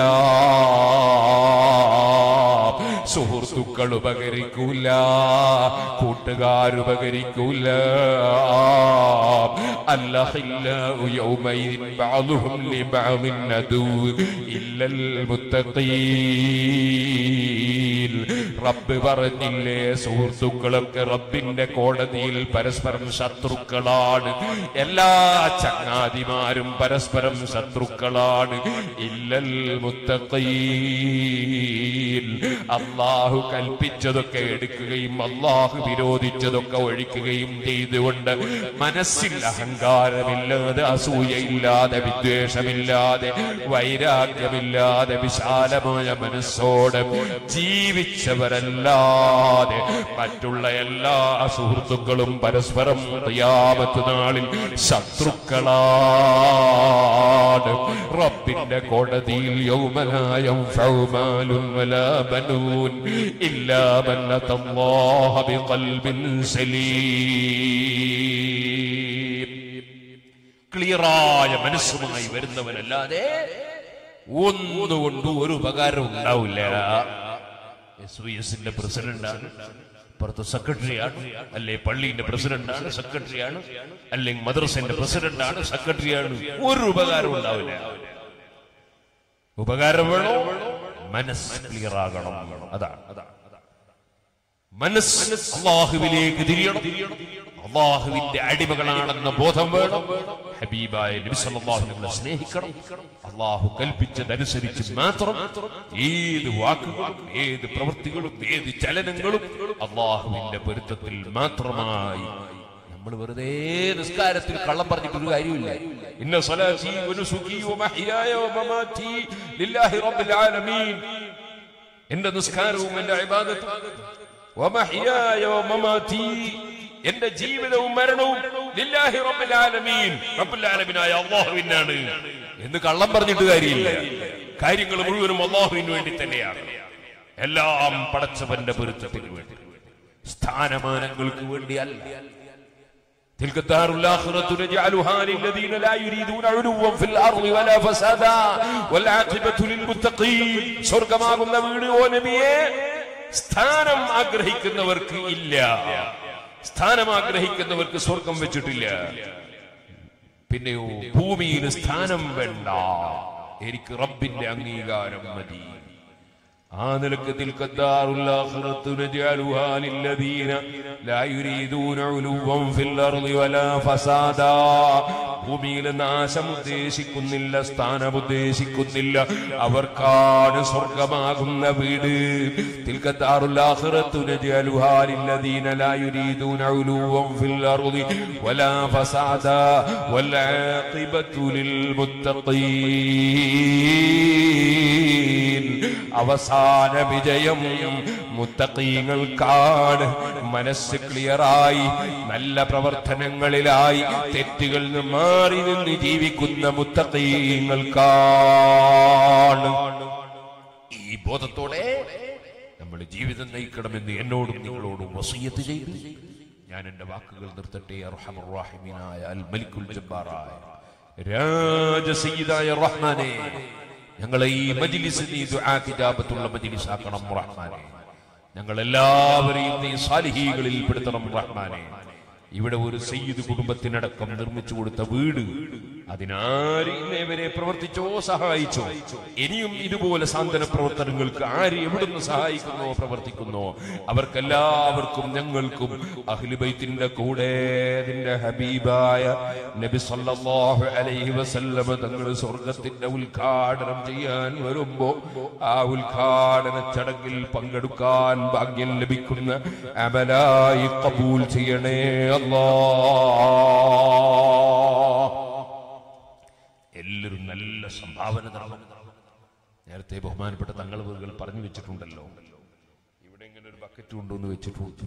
സുഹൃത്തുക്കൾ ഉപകരിക്കൂല കൂട്ടുകാരുപകരിക്കൂല അല്ലഹില്ലാഹു യൗമൈദിൻ ബഅദുഹും ലിബഅദിൻ അദൂ ഇല്ലൽ മുത്തഖീൻ റബ്ബ് പറഞ്ഞില്ലേ സുഹൃത്തുക്കളൊക്കെ റബ്ബിന്റെ കോടതിയിൽ പരസ്പരം ശത്രുക്കളാണ് എല്ലാ ചങ്ങാതിമാരും പരസ്പരം ശത്രുക്കളാണ് ഇല്ലൽ മുത്തഖീൻ അള്ളാഹു കൽപ്പിച്ചതൊക്കെ എടുക്കുകയും അള്ളാഹു വിരോധിച്ചതൊക്കെ ഒഴിക്കുകയും ചെയ്തുകൊണ്ട് മനസ്സിൽ അഹങ്കാരമില്ലാതെ അസൂയയില്ലാതെ വിദ്വേഷമില്ലാതെ വൈരാഗ്യമില്ലാതെ വിശാലമായ മനസ്സോടെ ജീവിച്ചവരല്ലാതെ മറ്റുള്ള എല്ലാ സുഹൃത്തുക്കളും പരസ്പരം ഖിയാമത്ത് നാളിൽ ശത്രുക്കളാണ് റബ്ബിന്റെ കോടതിയിൽ യൗമനായം ഫൗമാലുൻ വലാ ബനൂൻ ഇല്ലാ മൻ അതല്ലാഹ ബിഖൽബിൻ സലീം ക്ലിയറായ മനസ്സുമായി വരുന്നവനല്ലാതെ ഒന്നുകൊണ്ട് ഒരു ഉപകാരം ഉണ്ടാവില്ല എസ് വി എസിന്റെ പ്രസിഡന്റാണ് അപ്പുറത്ത് സെക്രട്ടറിയാണ് അല്ലെ പള്ളിന്റെ പ്രസിഡന്റാണ് സെക്രട്ടറിയാണ് അല്ലെങ്കിൽ മദ്രസന്റെ പ്രസിഡന്റാണ് സെക്രട്ടറിയാണ് ഒരു ഉപകാരം ഉണ്ടാവില്ല ഉപകാരം വേണോ മനസ്സ് ക്ലിയർ ആകണം അതാണ് അതാണ് മനസ്സ് അള്ളാഹുവിലേക്ക് തിരിയണം അള്ളാഹുവിന്റെ അടിമകളാണെന്ന ബോധം വേണം ഹബീബായ നബി സല്ലല്ലാഹു അലൈഹി വസല്ലം സ്നേഹിക്കണം അള്ളാഹു കൽപ്പിച്ചതനുസരിച്ച് മാത്രം ഏത് വാക്കുകളും ഏത് പ്രവൃത്തികളും ഏത് ചലനങ്ങളും അള്ളാഹുവിന്റെ പൊരുത്തത്തിൽ മാത്രമായി നമ്മൾ വെറുതെ നിസ്കാരത്തിൽ കള്ളം പറഞ്ഞിട്ട് ഒരു കാര്യമില്ല ഇന്ന സ്വലാത്തി വനുസുഖി വമഹ്യായ വമമാതി ലില്ലാഹി റബ്ബിൽ ആലമീൻ എന്റെ നിസ്കാരവും എന്റെ ഇബാദത്തും വമഹ്യായ വമമാതി എന്റെ ജീവിതവും മരണവും ലില്ലാഹി റബ്ബിൽ ആലമീൻ റബ്ബുൽ ആലമീനായ അല്ലാഹുവിനാണ് എന്ന് കള്ളം പറഞ്ഞിട്ട് കാര്യമില്ല കാര്യങ്ങൾ മുഴുവനും അല്ലാഹുവിന് വേണ്ടി തന്നെയാണ് എല്ലാം പടച്ചവന്റെ പൊരുത്തത്തിന് വേണ്ടി സ്ഥാനമാനങ്ങൾക്ക് വേണ്ടിയല്ല تلك الدار الآخرة نجعلها للذين لا يريدون علوا في الأرض ولا فسادا والعاقبة للمتقين സ്വർഗമാകുന്ന വീട് ഓ നബിയെ സ്ഥാനം ആഗ്രഹിക്കുന്നവർക്ക് ഇല്ല സ്ഥാനം ആഗ്രഹിക്കുന്നവർക്ക് സ്വർഗം വെച്ചിട്ടില്ല പിന്നെയോ ഭൂമിയിൽ സ്ഥാനം വേണ്ട എനിക്ക് റബ്ബിന്റെ അംഗീകാരം മതി ആ നിലക്ക് തിൽക്കദ്ദാറുൽ ആഖിറത്തു നജഅലുഹാ ലില്ലദീന ലാ യുരീദൂന ഉലുവൻ ഫിൽ അർളി വലാ ഫസാദാ ഭൂമിയിൽ നാശം ഉദ്ദേശിക്കുന്നില്ല സ്ഥാനം ഉദ്ദേശിക്കുന്നില്ല അവർക്കാണ് സ്വർഗമാകുന്ന വീട് തിൽക്കദ്ദാറുൽ ആഖിറത്തു നജഅലുഹാ ലില്ലദീന ലാ യുരീദൂന ഉലുവൻ ഫിൽ അർളി വലാ ഫസാദാ വൽ ആഖിബത്തു ലിൽ മുത്തഖീൻ അവസാന വിജയം മുത്തക്കീങ്ങൾക്കാണ് മനസ്സ് ക്ലിയറായി നല്ല പ്രവർത്തനങ്ങളിലായി തെറ്റുകളിൽ നിന്ന് മാറി നിന്ന് ജീവിക്കുന്ന മുത്തക്കീങ്ങൾക്കാണ് ഈ ബോധത്തോടെ നമ്മൾ ജീവിതം നയിക്കണമെന്ന് എന്നോടും നിങ്ങളോടും വസീയത്ത് ചെയ്തു ഞാൻ എന്റെ വാക്കുകൾ നിർത്തട്ടെ അർഹമറാഹിമീനായ അൽ മലിക്കുൽ ജബ്ബാറായ രാജസീതായ റഹ്മാനെ ഞങ്ങളെ ഈ മജിലിസ് നീ ദുആ കിതാബത്തുള്ള മജിലിസ് ആക്കണം റഹ്മാനെ ഞങ്ങൾ എല്ലാവരെയും നീ സാലിഹീകളിൽ പെടുത്തണം റഹ്മാനെ ഇവിടെ ഒരു സയ്യിദ് കുടുംബത്തിനടക്കം നിർമ്മിച്ചു കൊടുത്ത വീട് അതിനാര് ഇന്നേവരെ പ്രവർത്തിച്ചോ സഹായിച്ചോ ഇനിയും ഇതുപോലെ സാന്ത്വന പ്രവർത്തനങ്ങൾക്ക് ആര് എവിടുന്ന് സഹായിക്കുന്നോ പ്രവർത്തിക്കുന്നോ അവർക്കെല്ലാവർക്കും ഞങ്ങൾക്കും അഹ്ലുബൈത്തിന്റെ കൂടെ നിന്റെ ഹബീബായ നബി സല്ലല്ലാഹു അലൈഹി വസല്ലമ തങ്ങൾ സ്വർഗത്തിന്റെ ഉദ്ഘാടനം ചെയ്യാൻ വരുമ്പോ ആ ഉദ്ഘാടന ചടങ്ങിൽ പങ്കെടുക്കാൻ ഭാഗ്യം ലഭിക്കുന്ന അമലായി കബൂൽ ചെയ്യണേ അല്ലാ എല്ലാവരും നല്ല സംഭാവന തരണം നേരത്തെ ബഹുമാനപ്പെട്ട തങ്ങൾ വീടുകൾ പറഞ്ഞു വെച്ചിട്ടുണ്ടല്ലോ ഇവിടെ ഇങ്ങനെ ഒരു ബക്കറ്റ് കൊണ്ടുവന്ന് വെച്ചിട്ടുണ്ട്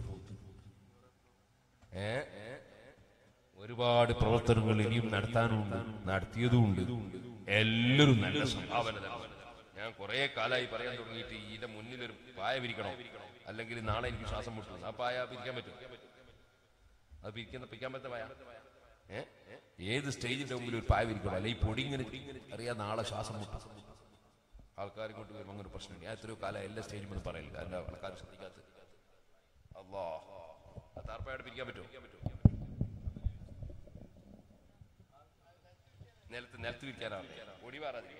ഏ ഒരുപാട് പ്രവർത്തനങ്ങൾ ഇനിയും നടത്താനുണ്ട് നടത്തിയതുമുണ്ട് എല്ലാവരും നല്ല സംഭാവന തരണം ഞാൻ കുറെ കാലമായി പറയാൻ തുടങ്ങിയിട്ട് ഇതിന്റെ മുന്നിൽ ഒരു പായ വിരിക്കണം അല്ലെങ്കിൽ നാളെ എനിക്ക് ശ്വാസം മുട്ടും ആ പായ പിരിക്കാൻ പറ്റും അത് പിരിക്കുന്ന പിരിക്കാൻ പറ്റുന്ന പായ ഏ? ഏത് സ്റ്റേജിന്റെ മുമ്പിൽ ഒരു പായ വിരിക്കണം അല്ലെ ഈ പൊടി ഇങ്ങനെ അറിയാൻ നാളെ ശ്വാസം മുട്ടും ആൾക്കാർ ഇങ്ങോട്ട് വരുമ്പോൾ അങ്ങനെ ഒരു പ്രശ്നമുണ്ട് ഞാൻ എത്രയോ കാലം എല്ലാ സ്റ്റേജിൽ ഒന്നും പറയില്ല എന്റെ ആൾക്കാർ ശ്രദ്ധിക്കാത്ത അല്ലാ ആ താർപ്പായോട് പിരിക്കാൻ പറ്റുമോ നിലത്ത് നിലത്ത് വിരിക്കാനാണ് പൊടി മാറാതിരിക്കും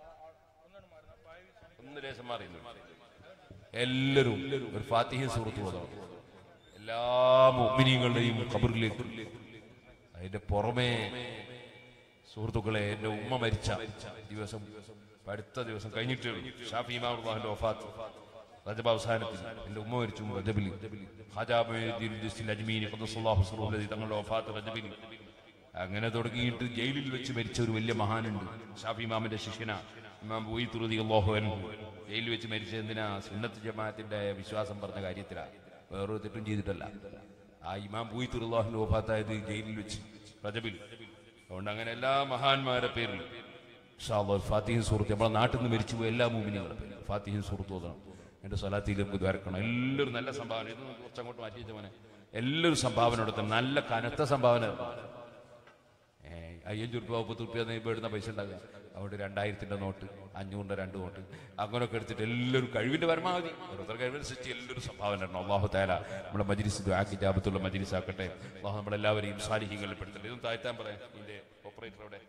ഒന്ന് ലേശം മാറിയുന്നു എല്ലാവരും ഒരു ഫാത്തിഹ സുഹൃത്തു ഓതണം എല്ലാ മുഅ്മിനീങ്ങളുടെയും ഖബറിലേക്ക് അതിന്റെ പുറമേ സുഹൃത്തുക്കളെ എന്റെ ഉമ്മ മരിച്ച ദിവസം ഇപ്പൊ അടുത്ത ദിവസം കഴിഞ്ഞിട്ടേ ഉള്ളൂ ഷാഫി ഇമാമുള്ളാഹിന്റെ വഫാത്ത് റജബ് അവസാനത്തിൽ എന്റെ ഉമ്മ മരിച്ചു റജബിൽ ഹാജാബുദ്ദീൻ അജ്മീൻ ഖുദ്ദുസുല്ലാഹു സിറുഹു ലദി തങ്ങളുടെ വഫാത്ത് റജബിൽ അങ്ങനെ തുടങ്ങിയിട്ട് ജയിലിൽ വെച്ച് മരിച്ച ഒരു വലിയ മഹാനുണ്ട് ഷാഫി ഇമാമിന്റെ ശിഷ്യന ഇമാം ബൂയി തുറുതി അള്ളാഹു അൻഹു ജയിലിൽ വെച്ച് മരിച്ച എന്തിനാ സുന്നത്ത് ജമാഅത്തിന്റെ വിശ്വാസം പറഞ്ഞ കാര്യത്തിലാ വേറൊരു തെറ്റും ചെയ്തിട്ടല്ല ആ ഇമാം ബൂയി തുറുല്ലാഹിന്റെ വഫാത്തായത് ജയിലിൽ വെച്ച് റജബിൽ അതുകൊണ്ട് അങ്ങനെ എല്ലാ മഹാന്മാരെ പേരിൽ ഫാത്തിഹിൻ സുഹൃത്ത് നമ്മളെ നാട്ടിൽ നിന്ന് മരിച്ചുപോയ എല്ലാ മൂമിനികളും ഫാത്തിഹിൻ സുഹൃത്ത് ഓതണം എന്റെ സ്വലാത്തിൽ നമുക്ക് ദ്വാരക്കണം എല്ലാവരും നല്ല സംഭാവന ഇത് കുറച്ചങ്ങോട്ട് മാറ്റി വെച്ച മോനെ എല്ലാവരും സംഭാവന കൊടുക്കണം നല്ല കനത്ത സംഭാവന ഏഹ് അയ്യഞ്ചു റുപ്യ മുപ്പത്തി റുപ്യ ഇപ്പൊ ഇടുന്ന പൈസ ഉണ്ടാക്കുക അതുകൊണ്ട് രണ്ടായിരത്തിന്റെ നോട്ട് അഞ്ഞൂറിന്റെ രണ്ട് നോട്ട് അങ്ങനെയൊക്കെ എടുത്തിട്ട് എല്ലാവരും കഴിവിന്റെ പരമാവധി ഓരോരുത്തർ കഴിവനുസരിച്ച് എല്ലാവരും സംഭാവന ഇടണം അള്ളാഹു താല നമ്മുടെ മജിലിസ് ദുആക്കി ജാബത്തുള്ള മജിലിസ് ആക്കട്ടെ അള്ളാഹു നമ്മളെല്ലാവരെയും സാലിഹികളിൽ പെടുത്തട്ടെ ഇതും താഴ്ത്താൻ പറയാം ഇതിന്റെ ഓപ്പറേറ്ററോടെ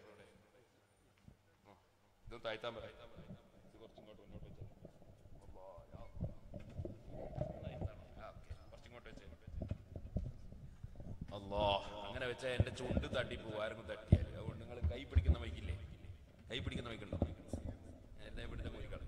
ഇതും താഴ്ത്താൻ പറയാം ഇത് കുറച്ചിങ്ങോട്ട് മുന്നോട്ട് വെച്ചോ. അല്ലോ അങ്ങനെ വെച്ചാൽ എന്റെ ചുണ്ട് തട്ടി പോകും ആരെങ്കിലും തട്ടിയാൽ അതുകൊണ്ട് നിങ്ങൾ കൈ പിടിക്കുന്ന മൈക്കില്ലേ കൈ പിടിക്കുന്ന മൈക്കുണ്ടോ എന്നെ ഇവിടുത്തെ മൈക്കാണ്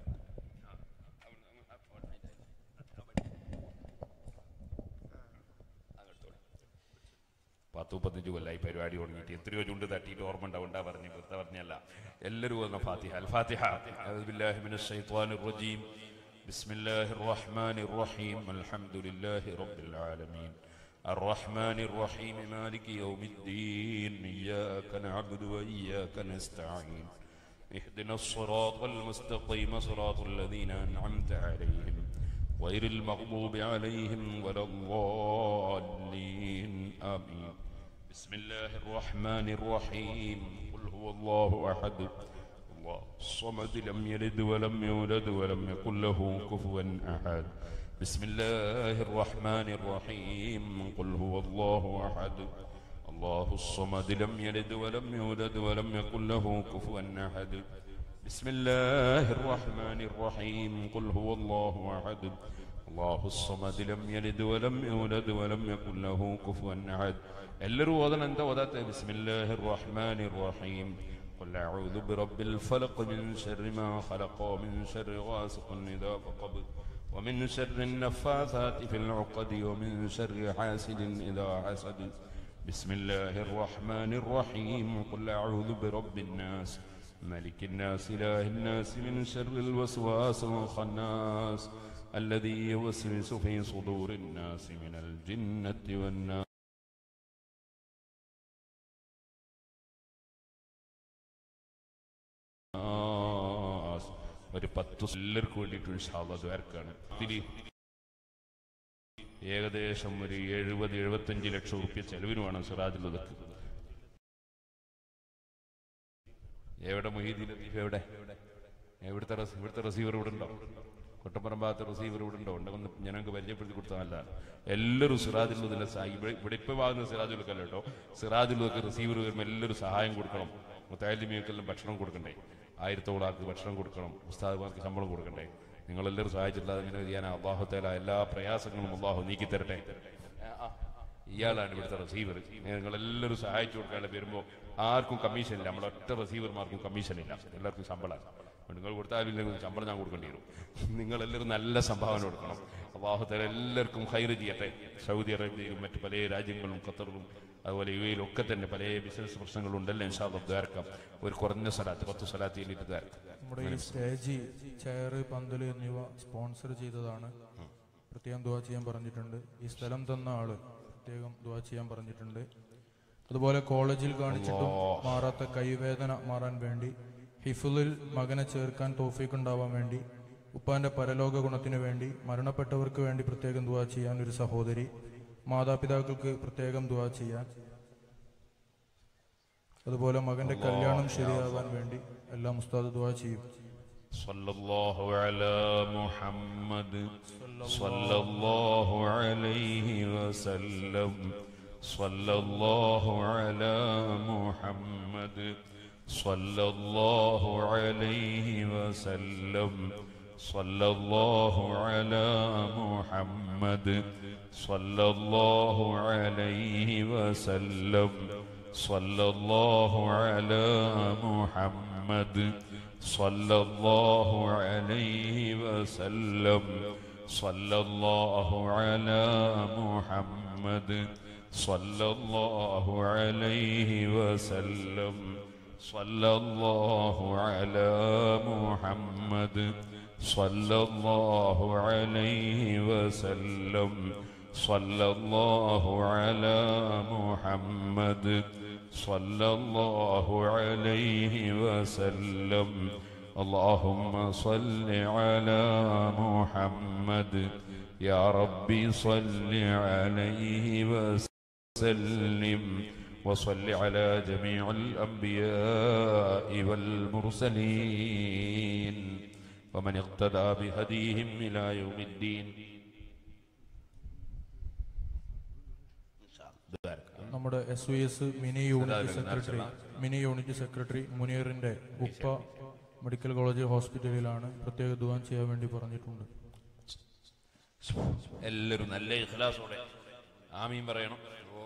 പത്ത് മുപ്പത്തഞ്ച് കൊല്ലായി പരിപാടി തുടങ്ങിയിട്ട് എത്രയോ ചുണ്ട് തട്ടിയിട്ട് ഓർമ്മ ഉണ്ടാവുണ്ടാ പറഞ്ഞു വെറുതെ പറഞ്ഞല്ല എല്ലാവരും വന്ന ഫാത്തിഹ അൽ ഫാത്തിഹ أعوذ بالله من الشيطان الرجيم بسم الله الرحمن الرحيم الحمد لله رب العالمين الرحمن الرحيم مالك يوم الدين إياك نعبد وإياك نستعين اهدنا الصراط المستقيم صراط الذين أنعمت عليهم غير المغضوب عليهم ولا الضالين آمين بسم الله الرحمن الرحيم قل هو الله أحد الله الصمد لم يلد ولم يولد ولم يكن له كفوا أحد بسم الله الرحمن الرحيم قل هو الله أحد الله الصمد لم يلد ولم يولد ولم يكن له كفوا أحد بسم الله الرحمن الرحيم قل هو الله أحد الله الصمد لم يلد ولم يولد ولم يكن له كفوا أحد എല്ലാവരും ഓതണം എന്താ ഓതാത്ത بسم الله الرحمن الرحيم قل أعوذ برب الفلق من شر ما خلق ومن شر غاسق إذا وقب ومن شر النفاثات في العقد ومن شر حاسد إذا حسد بسم الله الرحمن الرحيم قل أعوذ برب الناس ملك الناس إله الناس من شر الوسواس الخناس الذي يوسوس في صدور الناس من الجنة والناس ഒരു പത്ത് എല്ലാവർക്കും വേണ്ടിയിട്ട് ഇൻഷാല്ലാ ദ്വാരക്കാണ് ഇതില് ഏകദേശം ഒരു എഴുപത് എഴുപത്തഞ്ച് ലക്ഷം റുപ്യ ചെലവിനുമാണ് സിറാജുള്ളതൊക്കെ എവിടെ മൊഹീദീൻ ലത്തീഫ് എവിടെ എവിടുത്തെ റസ്- ഇവിടുത്തെ റിസീവർ ഇവിടെ ഉണ്ടോ കൊട്ടപ്പുറം ഭാഗത്തെ റിസീവർ ഇവിടെ ഉണ്ടോ ഉണ്ടെന്ന് ഞങ്ങൾക്ക് പരിചയപ്പെടുത്തി കൊടുത്താൽ നല്ലതാണ് എല്ലാവരും സിറാജുള്ളതിലെ ഇവിടെ ഇവിടെ ഇപ്പൊ വാങ്ങുന്ന സിറാജുലക്കല്ല കേട്ടോ സിറാജുള്ളതൊക്കെ റിസീവർ വരുമ്പോൾ എല്ലാവരും സഹായം കൊടുക്കണം മുത്തായാലിമിയൊക്കെല്ലാം ഭക്ഷണം കൊടുക്കണ്ടേ ആയിരത്തോളം ആൾക്ക് ഭക്ഷണം കൊടുക്കണം ഉസ്താദ്മാർക്ക് ശമ്പളം കൊടുക്കണ്ടേ നിങ്ങളെല്ലാവരും സഹായിച്ചിട്ടില്ലാതെ ഇങ്ങനെ ചെയ്യാൻ അള്ളാഹുത്തേല എല്ലാ പ്രയാസങ്ങളും അള്ളാഹു നീക്കി തരട്ടെ ആ, ഇയാളാണ് ഇവിടുത്തെ റിസീവർ നിങ്ങളെല്ലാവരും സഹായിച്ചു കൊടുക്കാണ്ട് വരുമ്പോൾ ആർക്കും കമ്മീഷൻ ഇല്ല നമ്മുടെ ഒറ്റ റിസീവർമാർക്കും കമ്മീഷൻ ഇല്ല എല്ലാവർക്കും ശമ്പളമാണ് നിങ്ങൾ കൊടുത്താലില്ലെങ്കിൽ ശമ്പളം ഞാൻ കൊടുക്കേണ്ടി വരും നിങ്ങളെല്ലാവരും നല്ല സംഭാവന കൊടുക്കണം അള്ളാഹുത്തല എല്ലാവർക്കും ഹൈറ് ചെയ്യട്ടെ സൗദി അറേബ്യയിലും മറ്റ് പല രാജ്യങ്ങളും ഖത്തറിലും അതുപോലെ യു എയിലും ഒക്കെ തന്നെ പല ബിസിനസ് പ്രശ്നങ്ങളുണ്ടല്ലോ ഇൻഷാദ് ദ്വാരക്കാം ഒരു കുറഞ്ഞ സ്ഥലത്ത് പത്ത് സ്ഥലത്ത് കഴിഞ്ഞിട്ട് ദ്വാരക്കാം നമ്മുടെ ഈ സ്റ്റേജ് ചെയർ പന്തല് എന്നിവ സ്പോൺസർ ചെയ്തതാണ് പ്രത്യേകം ദുവാ ചെയ്യാൻ പറഞ്ഞിട്ടുണ്ട് ഈ സ്ഥലം തന്ന ആള് പ്രത്യേകം ദുവാ ചെയ്യാൻ പറഞ്ഞിട്ടുണ്ട് അതുപോലെ കോളേജിൽ കാണിച്ചിട്ടും മാറാത്ത കൈവേദന മാറാൻ വേണ്ടി ഹിഫുലിൽ മകനെ ചേർക്കാൻ തോഫീക്ക് ഉണ്ടാവാൻ വേണ്ടി ഉപ്പാന്റെ പരലോക ഗുണത്തിന് വേണ്ടി മരണപ്പെട്ടവർക്ക് വേണ്ടി പ്രത്യേകം ദുവാ ചെയ്യാൻ ഒരു സഹോദരി മാതാപിതാക്കൾക്ക് പ്രത്യേകം ദുവാ ചെയ്യാൻ അതുപോലെ മകന്റെ കല്യാണം ശരിയാവാൻ വേണ്ടി എല്ലാം ഉസ്താദ് ദുവാ ചെയ്യും صلى الله على محمد صلى الله عليه وسلم صلى الله على محمد صلى الله عليه وسلم صلى الله على محمد صلى الله عليه وسلم صلى الله على محمد صلى الله عليه وسلم صلى الله على محمد صلى الله عليه وسلم صلى الله على محمد صلى الله عليه وسلم صلى الله على محمد صلى الله عليه وسلم اللهم صل على محمد يا ربي صل عليه وسلم وصل على جميع الأنبياء والمرسلين ومن اقتدى بهديهم إلى يوم الدين നമ്മുടെ S V S mini unit secretary mini unit secretary മുനീറിന്റെ ഉപ്പ മെഡിക്കൽ കോളേജ് ഹോസ്പിറ്റലിലാണ് പ്രത്യേക ദുവാൻ ചെയ്യാൻ വേണ്ടി പറഞ്ഞിട്ടുണ്ട് എല്ലാവരും നല്ല ഇഖ്ലാസോടെ ആമീൻ പറയണം ഓ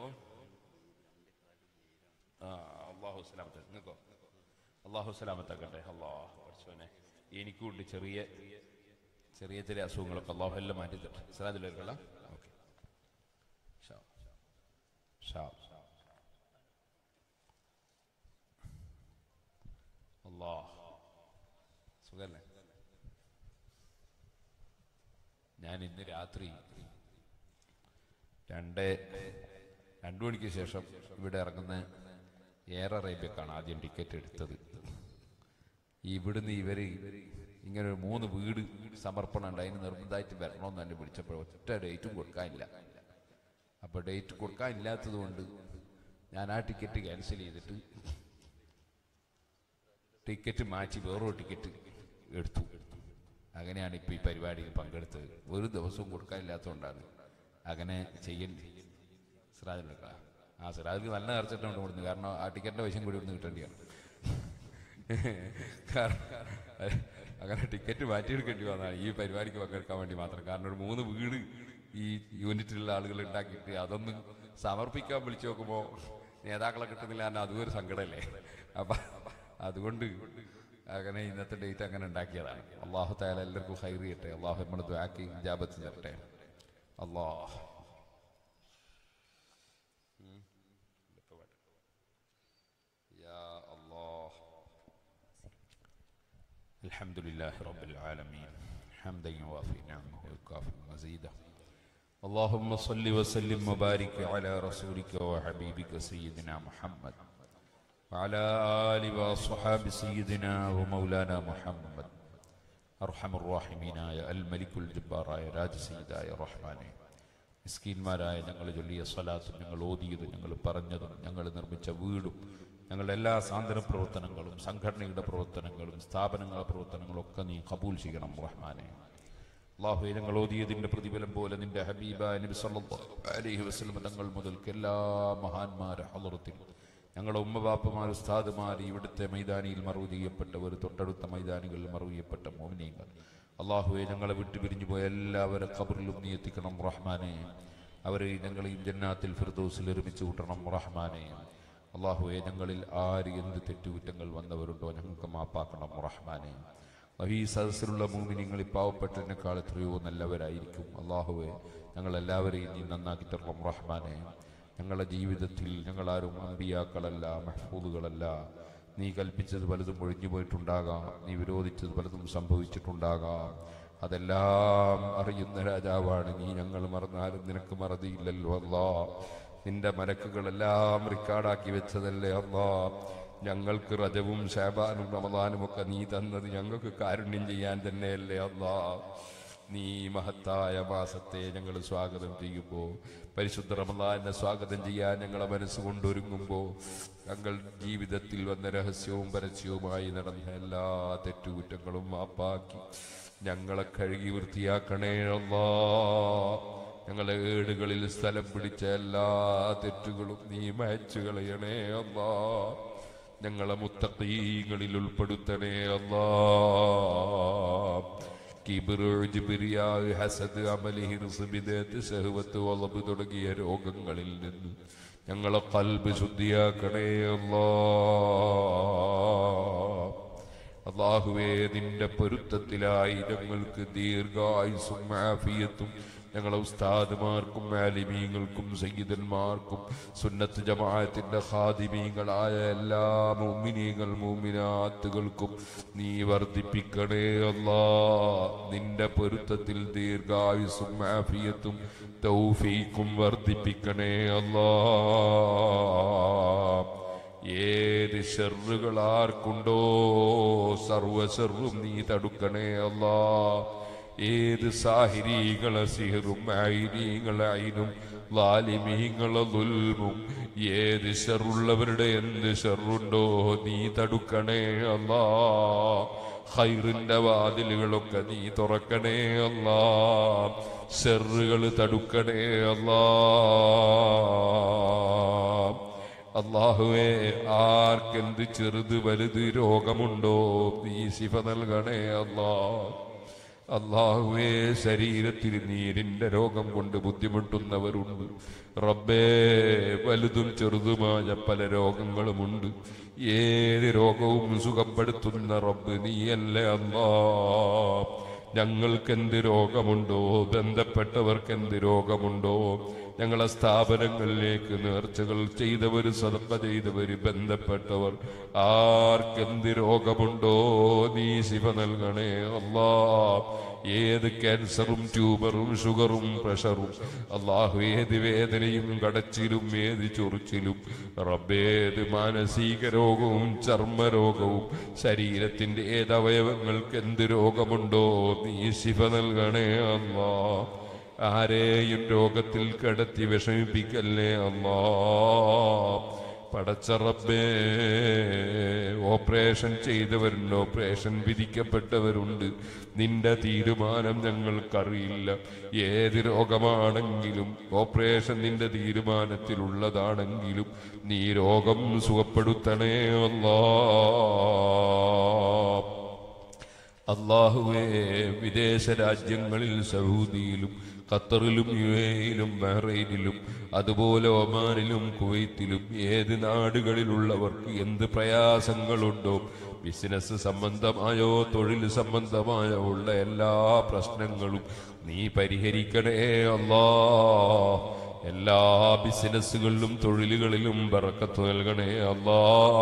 ആ അള്ളാഹു സലാമത്ത് നിങ്ങൾക്കോ അള്ളാഹു സലാമത്താക്കട്ടെ അള്ളാഹു പഠിച്ചോനെ എനിക്കുണ്ട് ചെറിയ ചെറിയ ചെറിയ അസുഖങ്ങളൊക്കെ അള്ളാഹു എല്ലാം മാറ്റി തട്ടെ സലാദിലേക്കുള്ള ഓക്കെ അള്ളാഹ് സുഖല്ലേ ഞാൻ ഇന്ന് രാത്രി രണ്ട് രണ്ടു മണിക്ക് ശേഷം ഇവിടെ ഇറങ്ങുന്ന എയർ അറേബ്യക്കാണ് ആദ്യം ടിക്കറ്റ് എടുത്തത് ഇവിടുന്ന് ഇവര് ഇങ്ങനെ ഒരു മൂന്ന് വീട് സമർപ്പണം ഉണ്ട് അതിന് നിർബന്ധമായിട്ട് വരണമെന്ന് തന്നെ വിളിച്ചപ്പോൾ ഒറ്റ ഡേറ്റും കൊടുക്കാനില്ല അപ്പോൾ ഡേറ്റ് കൊടുക്കാനില്ലാത്തത് കൊണ്ട് ഞാൻ ആ ടിക്കറ്റ് ക്യാൻസൽ ചെയ്തിട്ട് ടിക്കറ്റ് മാറ്റി വേറൊരു ടിക്കറ്റ് എടുത്തു അങ്ങനെയാണ് ഇപ്പോൾ ഈ പരിപാടിയിൽ പങ്കെടുത്തത് ഒരു ദിവസവും കൊടുക്കാനില്ലാത്തതുകൊണ്ടാണ് അങ്ങനെ ചെയ്യണ്ടേ സിറാജിലെടുക്കുക ആ സിറാജിൽ നല്ല നേർച്ചിട്ടുണ്ട് ഇവിടുന്ന് കാരണം ആ ടിക്കറ്റിൻ്റെ പൈസയും കൂടി ഇവിടുന്ന് കിട്ടേണ്ടിയാണ് കാരണം അങ്ങനെ ടിക്കറ്റ് മാറ്റിയെടുക്കേണ്ടി വന്നതാണ് ഈ പരിപാടിക്ക് പങ്കെടുക്കാൻ വേണ്ടി മാത്രം കാരണം ഒരു മൂന്ന് വീട് ഈ യൂണിറ്റിലുള്ള ആളുകൾ ഉണ്ടാക്കിയിട്ട് അതൊന്ന് സമർപ്പിക്കാൻ വിളിച്ചു നോക്കുമ്പോൾ നേതാക്കളെ കിട്ടുന്നില്ല കാരണം അതും ഒരു സങ്കടമല്ലേ അപ്പം അതുകൊണ്ട് അങ്ങനെ ഇന്നത്തെ ഡേറ്റ് അങ്ങനെ ഉണ്ടാക്കിയതാണ് അള്ളാഹു താല എല്ലാവർക്കും ഹൈർ ചെയ്യട്ടെ അള്ളാഹു നമ്മുടെ ദ്വാക്കി ജാബത്ത് തരട്ടെ അള്ളാഹ് يا الله الحمد لله رب العالمين حمدا يوافي نعمه ويكافئ مزيده اللهم صل وسلم وبارك على رسولك وحبيبك سيدنا محمد وعلى آل وصحاب سيدنا ومولانا محمد أرحم الراحمين يا الملك الجبار يا راج سيدا يا رحمن മിസ്കീന്മാരായ ഞങ്ങൾ ചൊല്ലിയ സ്വലാത്തും ഞങ്ങൾ ഓതിയതും ഞങ്ങൾ പറഞ്ഞതും ഞങ്ങൾ നിർമ്മിച്ച വീടും ഞങ്ങളുടെ എല്ലാ സാന്ത്വന പ്രവർത്തനങ്ങളും സംഘടനയുടെ പ്രവർത്തനങ്ങളും സ്ഥാപനങ്ങളുടെ പ്രവർത്തനങ്ങളും ഒക്കെ നീ കബൂൽ ചെയ്യണം റഹ്മാനെ അള്ളാഹു ഞങ്ങൾ ഓതിയതിന്റെ പ്രതിഫലം പോലെ നിന്റെ ഹബീബ നബി സല്ലല്ലാഹു അലൈഹി വസല്ലം തങ്ങൾ മുതൽക്ക് എല്ലാ മഹാന്മാരെ ഹളറത്തിൽ ഞങ്ങളുടെ ഉമ്മബാപ്പമാർ ഉസ്താദുമാർ ഇവിടുത്തെ മൈതാനിയിൽ മറവ് ചെയ്യപ്പെട്ടവർ തൊട്ടടുത്ത മൈതാനികളിൽ മറവ് ചെയ്യപ്പെട്ട മോമിനിയങ്ങൾ അള്ളാഹുവെ ഞങ്ങളെ വിട്ടു പിരിഞ്ഞു പോയ എല്ലാവരും ഖബറിലും നീ എത്തിക്കണം റഹ്മാനെ അവരെ ഞങ്ങളെയും ജന്നാത്തിൽ ഫിർദൗസിൽ ഒരുമിച്ച് കൂട്ടണം റഹ്മാനെ അള്ളാഹുവെ ഞങ്ങളിൽ ആര് എന്ത് തെറ്റുകുറ്റങ്ങൾ വന്നവരുണ്ടോ ഞങ്ങൾക്ക് മാപ്പാക്കണം റഹ്മാനെ ഈ സദസ്സിലുള്ള മൂമിനിങ്ങൾ ഈ പാവപ്പെട്ടതിനേക്കാൾ എത്രയോ നല്ലവരായിരിക്കും അള്ളാഹുവെ ഞങ്ങളെല്ലാവരെയും നീ നന്നാക്കി തരണം റഹ്മാനെ ഞങ്ങളുടെ ജീവിതത്തിൽ ഞങ്ങളാരും അമ്പിയാക്കളല്ല മഹ്ഫൂദുകളല്ല നീ കൽപ്പിച്ചത് പലതും ഒഴിഞ്ഞു പോയിട്ടുണ്ടാകാം നീ വിരോധിച്ചത് പലതും സംഭവിച്ചിട്ടുണ്ടാകാം അതെല്ലാം അറിയുന്ന രാജാവാണ് നീ ഞങ്ങൾ മറന്നാലും നിനക്ക് മറതിയില്ലല്ലോ അല്ലാ നിന്റെ മലക്കുകളെല്ലാം റിക്കാർഡാക്കി വെച്ചതല്ലേ അല്ലാ ഞങ്ങൾക്ക് റജവും ഷാബാനും റമദാനും ഒക്കെ നീ തന്നത് ഞങ്ങൾക്ക് കാരുണ്യം ചെയ്യാൻ തന്നെയല്ലേ അല്ലാ നീ മഹത്തായ മാസത്തെ ഞങ്ങൾ സ്വാഗതം ചെയ്യുമ്പോൾ പരിശുദ്ധ റമദാനെ സ്വാഗതം ചെയ്യാൻ ഞങ്ങളെ മനസ്സുകൊണ്ട് ഒരുങ്ങുമ്പോൾ ഞങ്ങൾ ജീവിതത്തിൽ വന്ന രഹസ്യവും പരസ്യവുമായി നടന്ന എല്ലാ തെറ്റുകുറ്റങ്ങളും മാപ്പാക്കി ഞങ്ങളെ കഴുകി വൃത്തിയാക്കണേ അല്ലാ ഞങ്ങളെ ഏടുകളിൽ സ്ഥലം പിടിച്ച എല്ലാ തെറ്റുകളും നീ മയച്ചു കളയണേ അല്ലാ ഞങ്ങളെ മുത്തീങ്ങളിൽ ഉൾപ്പെടുത്തണേ അല്ലാ കിബിറ്, ജിബിരിയാഹ്, ഹസദ്, അമല്, ഹിർസ്, ബിദഅത്ത്, ശഹ്വത്ത്, വളബ് തുടങ്ങിയ രോഗങ്ങളിൽ നിന്ന് ഞങ്ങളെ കൽബ് ശുദ്ധിയാക്കണേ അല്ലാ അള്ളാഹുവേ നിന്റെ പൊരുത്തത്തിലായി ഞങ്ങൾക്ക് ദീർഘായുസും ആഫിയത്തും ഞങ്ങളെ ഉസ്താദുമാർക്കും ആലിമീങ്ങൾക്കും സയ്യിദന്മാർക്കും സുന്നത്ത് ജമാഅത്തിന്റെ ഖാദിമീങ്ങളായ എല്ലാ മുഅ്മിനീങ്ങൾ മുഅ്മിനാത്തുകൾക്കും നീ വർദ്ധിപ്പിക്കണേ അല്ലാ നിന്റെ പൊരുത്തത്തിൽ ദീർഘായുസും ആഫിയത്തും തൗഫീക്കും വർദ്ധിപ്പിക്കണേ അല്ലാ ഏത് ഷെറുകൾ ആർക്കുണ്ടോ സർവ ഷെറും നീ തടുക്കണേ അല്ലാ ഏത് സാഹിരീകളെ സിഹറും ആയിരീകളെ അയിനും ലാലിമീങ്ങളെ ദുൽമും ഏത് ഷെറുള്ളവരുടെ എന്ത് ഷെറുണ്ടോ നീ തടുക്കണേ അല്ലാ ഹൈറിന്റെ വാതിലുകളൊക്കെ നീ തുറക്കണേ അല്ലാ ഷെറുകൾ തടുക്കണേ അല്ലാ അള്ളാഹുവേ ആർക്കെന്ത് ചെറുത് വലുത് രോഗമുണ്ടോ നീ ശിഫ നൽകണേ അല്ലാ അള്ളാഹുവേ ശരീരത്തിൽ നീരിന്റെ രോഗം കൊണ്ട് ബുദ്ധിമുട്ടുന്നവരുണ്ട് റബ്ബേ വലുതും ചെറുതുമായ പല രോഗങ്ങളുമുണ്ട് ഏത് രോഗവും സുഖപ്പെടുത്തുന്ന റബ്ബ് നീയല്ലേ അല്ലാ ഞങ്ങൾക്കെന്ത് രോഗമുണ്ടോ ബന്ധപ്പെട്ടവർക്ക് എന്ത് രോഗമുണ്ടോ ഞങ്ങളെ സ്ഥാപനങ്ങളിലേക്ക് നേർച്ചകൾ ചെയ്തവർ സദപ്പ ചെയ്തവർ ബന്ധപ്പെട്ടവർ ആർക്കെന്ത് രോഗമുണ്ടോ നീ ശിവ നൽകണേ അല്ലാ ഏത് ക്യാൻസറും ട്യൂബറും ഷുഗറും പ്രഷറും അള്ളാഹു ഏത് വേദനയും കടച്ചിലും ഏത് ചൊറിച്ചിലും റബ്ബേത് മാനസിക രോഗവും ചർമ്മരോഗവും ശരീരത്തിന്റെ ഏത് അവയവങ്ങൾക്ക് എന്ത് രോഗമുണ്ടോ നീ ശിവ നൽകണേ അല്ലാ ആരെയും രോഗത്തിൽ കിടത്തി വിഷമിപ്പിക്കല്ലേ അല്ലാ പടച്ച റബ്ബേ ഓപ്പറേഷൻ ചെയ്തവരുണ്ട് ഓപ്പറേഷൻ വിധിക്കപ്പെട്ടവരുണ്ട് നിന്റെ തീരുമാനം ഞങ്ങൾക്കറിയില്ല ഏത് രോഗമാണെങ്കിലും ഓപ്പറേഷൻ നിന്റെ തീരുമാനത്തിലുള്ളതാണെങ്കിലും നീ രോഗം സുഖപ്പെടുത്തണേ അല്ലാ അള്ളാഹുവേ വിദേശ രാജ്യങ്ങളിൽ സൗദിയിലും ഖത്തറിലും യു എയിലും ബഹ്റൈനിലും അതുപോലെ ഒമാനിലും കുവൈത്തിലും ഏത് നാടുകളിലുള്ളവർക്ക് എന്ത് പ്രയാസങ്ങളുണ്ടോ ബിസിനസ് സംബന്ധമായോ തൊഴിൽ സംബന്ധമായോ ഉള്ള എല്ലാ പ്രശ്നങ്ങളും നീ പരിഹരിക്കണേ അല്ലാ എല്ലാ ബിസിനസ്സുകളിലും തൊഴിലുകളിലും ബറക്കത്ത് നൽകണേ അല്ലാ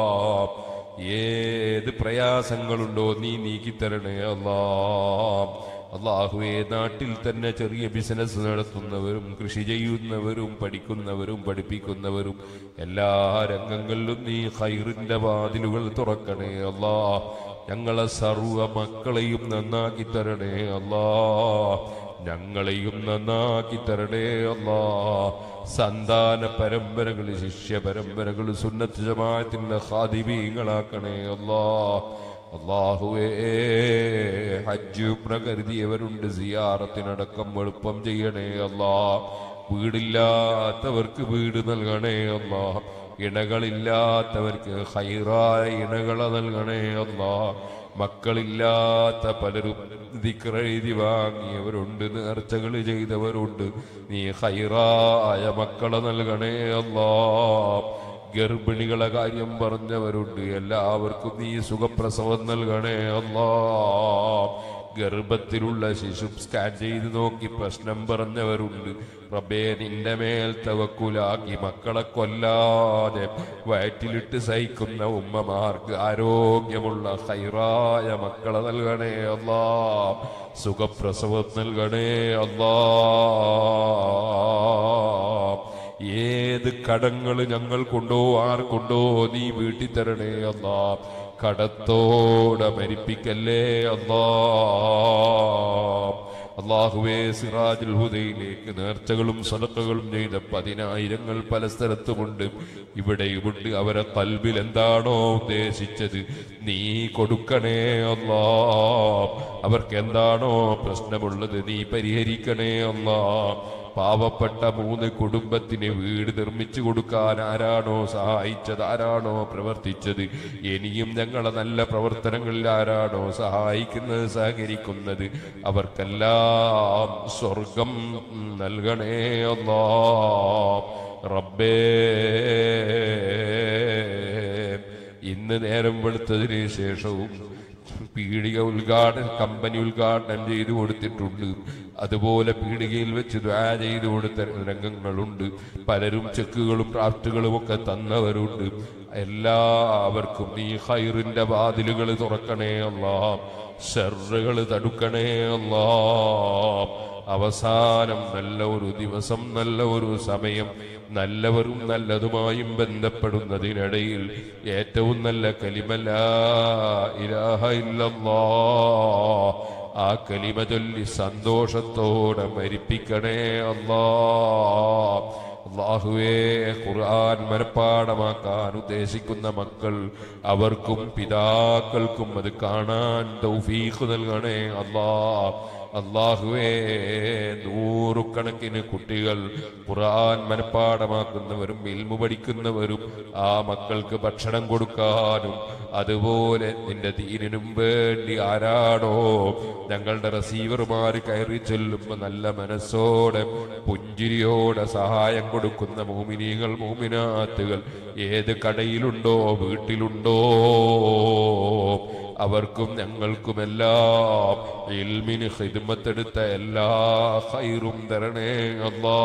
ഏത് പ്രയാസങ്ങളുണ്ടോ നീ നീക്കിത്തരണേ അല്ലാ അള്ളാഹുവെ നാട്ടിൽ തന്നെ ചെറിയ ബിസിനസ് നടത്തുന്നവരും കൃഷി ചെയ്യുന്നവരും പഠിക്കുന്നവരും പഠിപ്പിക്കുന്നവരും എല്ലാ രംഗങ്ങളിലും നീ ഹൈറിന്റെ വാതിലുകൾ തുറക്കണേ അല്ലാ ഞങ്ങളെ സർവ മക്കളെയും നന്നാക്കി തരണേ അല്ലാ ഞങ്ങളെയും നന്നാക്കി തരണേ അല്ലാ സന്താന പരമ്പരകൾ ശിഷ്യ പരമ്പരകൾ സുന്നത്ത് ജമാഅത്തിന്റെ ഖാദിബീങ്ങളാക്കണേ അല്ലാ അള്ളാഹുവേ ഹജ്ജ് പ്രകരുതിയവരുണ്ട് സിയാറത്തിനടക്കം എളുപ്പം ചെയ്യണേ അല്ലാ വീടില്ലാത്തവർക്ക് വീട് നൽകണേ അല്ലാ ഇണകളില്ലാത്തവർക്ക് ഹൈറായ ഇണകളെ നൽകണേ അല്ലാ മക്കളില്ലാത്ത പലരും ദിക്രെഴുതി വാങ്ങിയവരുണ്ട് നേർച്ചകൾ ചെയ്തവരുണ്ട് നീ ഹൈറായ മക്കളെ നൽകണേ അല്ലാ ഗർഭിണികളെ കാര്യം പറഞ്ഞവരുണ്ട് എല്ലാവർക്കും നീ സുഖപ്രസവം നൽകണേ അല്ലാ ഗർഭത്തിലുള്ള ശിശു സ്കാൻ ചെയ്ത് നോക്കി പ്രശ്നം പറഞ്ഞവരുണ്ട് റബ്ബേ നിന്റെ മേൽ തവക്കുലാക്കി മക്കളെ കൊല്ലാതെ വയറ്റിലിട്ട് സഹിക്കുന്ന ഉമ്മമാർക്ക് ആരോഗ്യമുള്ള ഹൈറായ മക്കളെ നൽകണേ അല്ലാ സുഖപ്രസവം നൽകണേ അല്ലാ ഏത് കടങ്ങൾ ഞങ്ങൾക്കുണ്ടോ ആർക്കുണ്ടോ നീ വീട്ടി തരണേ അല്ലാ കടത്തോടെ മരിപ്പിക്കല്ലേ അല്ലാ അള്ളാഹുവേ സിറാജുൽ ഹുദയിലേക്ക് നേർച്ചകളും സദക്കകളും ചെയ്ത പതിനായിരങ്ങൾ പല സ്ഥലത്തുമുണ്ട് ഇവിടെയുമുണ്ട് അവരെ കൽബിൽ എന്താണോ ഉദ്ദേശിച്ചത് നീ കൊടുക്കണേ അല്ലാ അവർക്ക് എന്താണോ പ്രശ്നമുള്ളത് നീ പരിഹരിക്കണേ അല്ലാ പാവപ്പെട്ട മൂന്ന് കുടുംബത്തിന് വീട് നിർമ്മിച്ചു കൊടുക്കാൻ ആരാണോ സഹായിച്ചത് ആരാണോ പ്രവർത്തിച്ചത് ഇനിയും ഞങ്ങളെ നല്ല പ്രവർത്തനങ്ങളിൽ ആരാണോ സഹായിക്കുന്നത് സഹകരിക്കുന്നത് അവർക്കെല്ലാം സ്വർഗം നൽകണേ അല്ലാ റബ്ബേ ഇന്ന് നേരം വെളുത്തതിന് ശേഷവും പീടിക ഉദ്ഘാടനം കമ്പനി ഉദ്ഘാടനം ചെയ്തു കൊടുത്തിട്ടുണ്ട് അതുപോലെ പീടികയിൽ വെച്ച് ദ്വാ ചെയ്തു കൊടുത്ത രംഗങ്ങളുണ്ട് പലരും ചെക്കുകളും ഡ്രാഫ്റ്റുകളും ഒക്കെ തന്നവരുണ്ട് എല്ലാവർക്കും നീ ഹൈറിന്റെ വാതിലുകൾ തുറക്കണേ അല്ലാ ഷെറുകൾ തടുക്കണേ അല്ലാ അവസാനം നല്ല ഒരു ദിവസം നല്ല ഒരു സമയം നല്ലവരും നല്ലതുമായും ബന്ധപ്പെടുന്നതിനിടയിൽ ഏറ്റവും നല്ല കലിമല ഇലാഹ ഇല്ലല്ലാ ആ കലിമ ചൊല്ലി സന്തോഷത്തോടെ മരിപ്പിക്കണേ അല്ലാ അള്ളാഹുവേ ഖുർആൻ മനഃപ്പാടമാക്കാൻ ഉദ്ദേശിക്കുന്ന മക്കൾ അവർക്കും പിതാക്കൾക്കും അത് കാണാൻ തൗഫീഖ് നൽകണേ അല്ലാ അള്ളാഹുവേ നൂറുകണക്കിന് കുട്ടികൾ ഖുർആൻ മനഃപ്പാടമാക്കുന്നവരും ഇൽമു പഠിക്കുന്നവരും ആ മക്കൾക്ക് ഭക്ഷണം കൊടുക്കാനും അതുപോലെ നിന്റെ ദീനിനും വേണ്ടി ആരാണോ ഞങ്ങളുടെ റസീവർമാർ കയറി ചൊല്ലുമ്പോൾ നല്ല മനസ്സോടെ പുഞ്ചിരിയോടെ സഹായം കൊടുക്കുന്ന മോമിനികൾ മോമിനാത്തുകൾ ഏത് കടയിലുണ്ടോ വീട്ടിലുണ്ടോ അവർക്കും ഞങ്ങൾക്കുമെല്ലാം ഇൽമിന് ഹിദ്മത്തെടുത്ത എല്ലാ ഹൈറും തരണേ അല്ലാ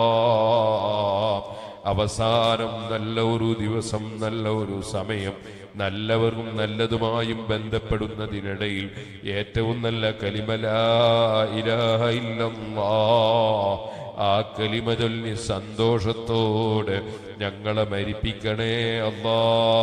അവസാനം നല്ല ഒരു ദിവസം നല്ല ഒരു സമയം നല്ലവരും നല്ലതുമായും ബന്ധപ്പെടുന്നതിനിടയിൽ ഏറ്റവും നല്ല കലിമല ഇലാഹ ഇല്ലല്ലാ ആ കലിമ ചൊല്ലി സന്തോഷത്തോടെ ഞങ്ങളെ മരിപ്പിക്കണേ അല്ലാ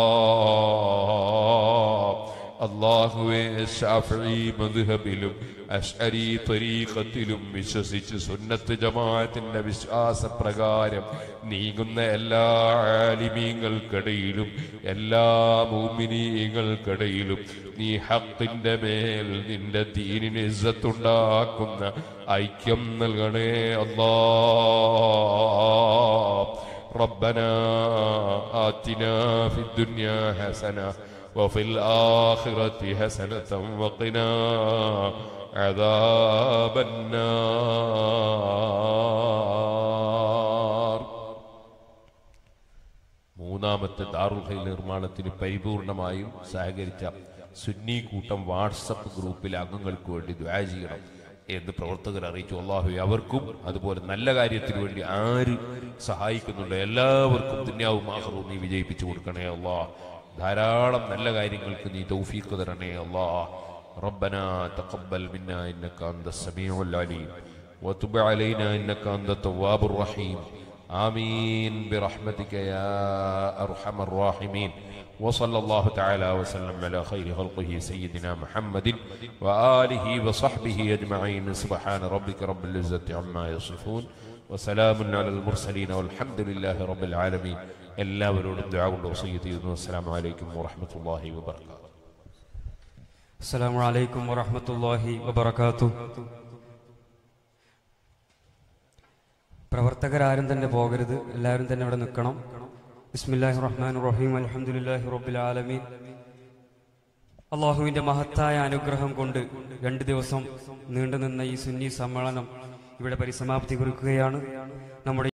അള്ളാഹുവെ ഷാഫി മധുഹബിലും അഷ്അരി ത്വരീഖത്തിലും വിശ്വസിച്ച് സുന്നത്ത് ജമാഅത്തിന്റെ വിശ്വാസപ്രകാരം നീങ്ങുന്ന എല്ലാ ആലിമീങ്ങൾക്കിടയിലും എല്ലാ മൂമിനീങ്ങൾക്കിടയിലും നീ ഹക്കിന്റെ മേൽ നിന്റെ ദീനിന് ഇസ്സത്തുണ്ടാക്കുന്ന ഐക്യം നൽകണേ അല്ലാ ربنا آتنا في الدنيا حسنه وفي الآخرة حسنة وقنا عذاب النار മൂന്നാമത്തെ ദാറുൽ ഹൈൽ നിർമ്മാണത്തിന് പരിപൂർണമായും സഹകരിച്ച സുന്നി കൂട്ടം വാട്സപ്പ് ഗ്രൂപ്പിലെ അംഗങ്ങൾക്ക് വേണ്ടി ദ്വാ ചെയ്യണം എന്ന് പ്രവർത്തകർ അറിയിച്ചു അള്ളാഹു അവർക്കും അതുപോലെ നല്ല കാര്യത്തിന് വേണ്ടി ആര് സഹായിക്കുന്നുണ്ട് എല്ലാവർക്കും ദുന്യാവും ആഹ്റവും നീ വിജയിപ്പിച്ചു കൊടുക്കണേ അള്ളാഹ് ധാരാളം നല്ല കാര്യങ്ങൾക്ക് നീ തൗഫീഖ് തരണേ അല്ലാ ربنا تقبل منا انك انت السميع العليم وتب علينا انك انت التواب الرحيم آمين برحمتك يا أرحم الراحمين وصلى الله تعالى وسلم على خير خلقه سيدنا محمد وآله وصحبه أجمعين سبحان ربك رب العزة عما يصفون وسلام على المرسلين والحمد لله رب العالمين എല്ലാവരോടും ദുആ കൊണ്ട് വസീയത്ത് ചെയ്യുന്നു അസ്സലാമു അലൈക്കും വറഹ്മത്തുള്ളാഹി വബറകാതുഹു അസ്സലാമു അലൈക്കും വറഹ്മത്തുള്ളാഹി വബറകാതുഹു പ്രവർത്തകരാരും തന്നെ പോകരുത് എല്ലാവരും തന്നെ ഇവിടെ നിൽക്കണം ബിസ്മില്ലാഹി റഹ്മാൻ റഹീം അൽഹംദുലില്ലാഹി റബ്ബിൽ ആലമീൻ അള്ളാഹുവിന്റെ മഹത്തായ അനുഗ്രഹം കൊണ്ട് രണ്ട് ദിവസം നീണ്ടുനിന്ന ഈ സുന്നി സമ്മേളനം ഇവിടെ പരിസമാപ്തി കുറിക്കുകയാണ് നമ്മുടെ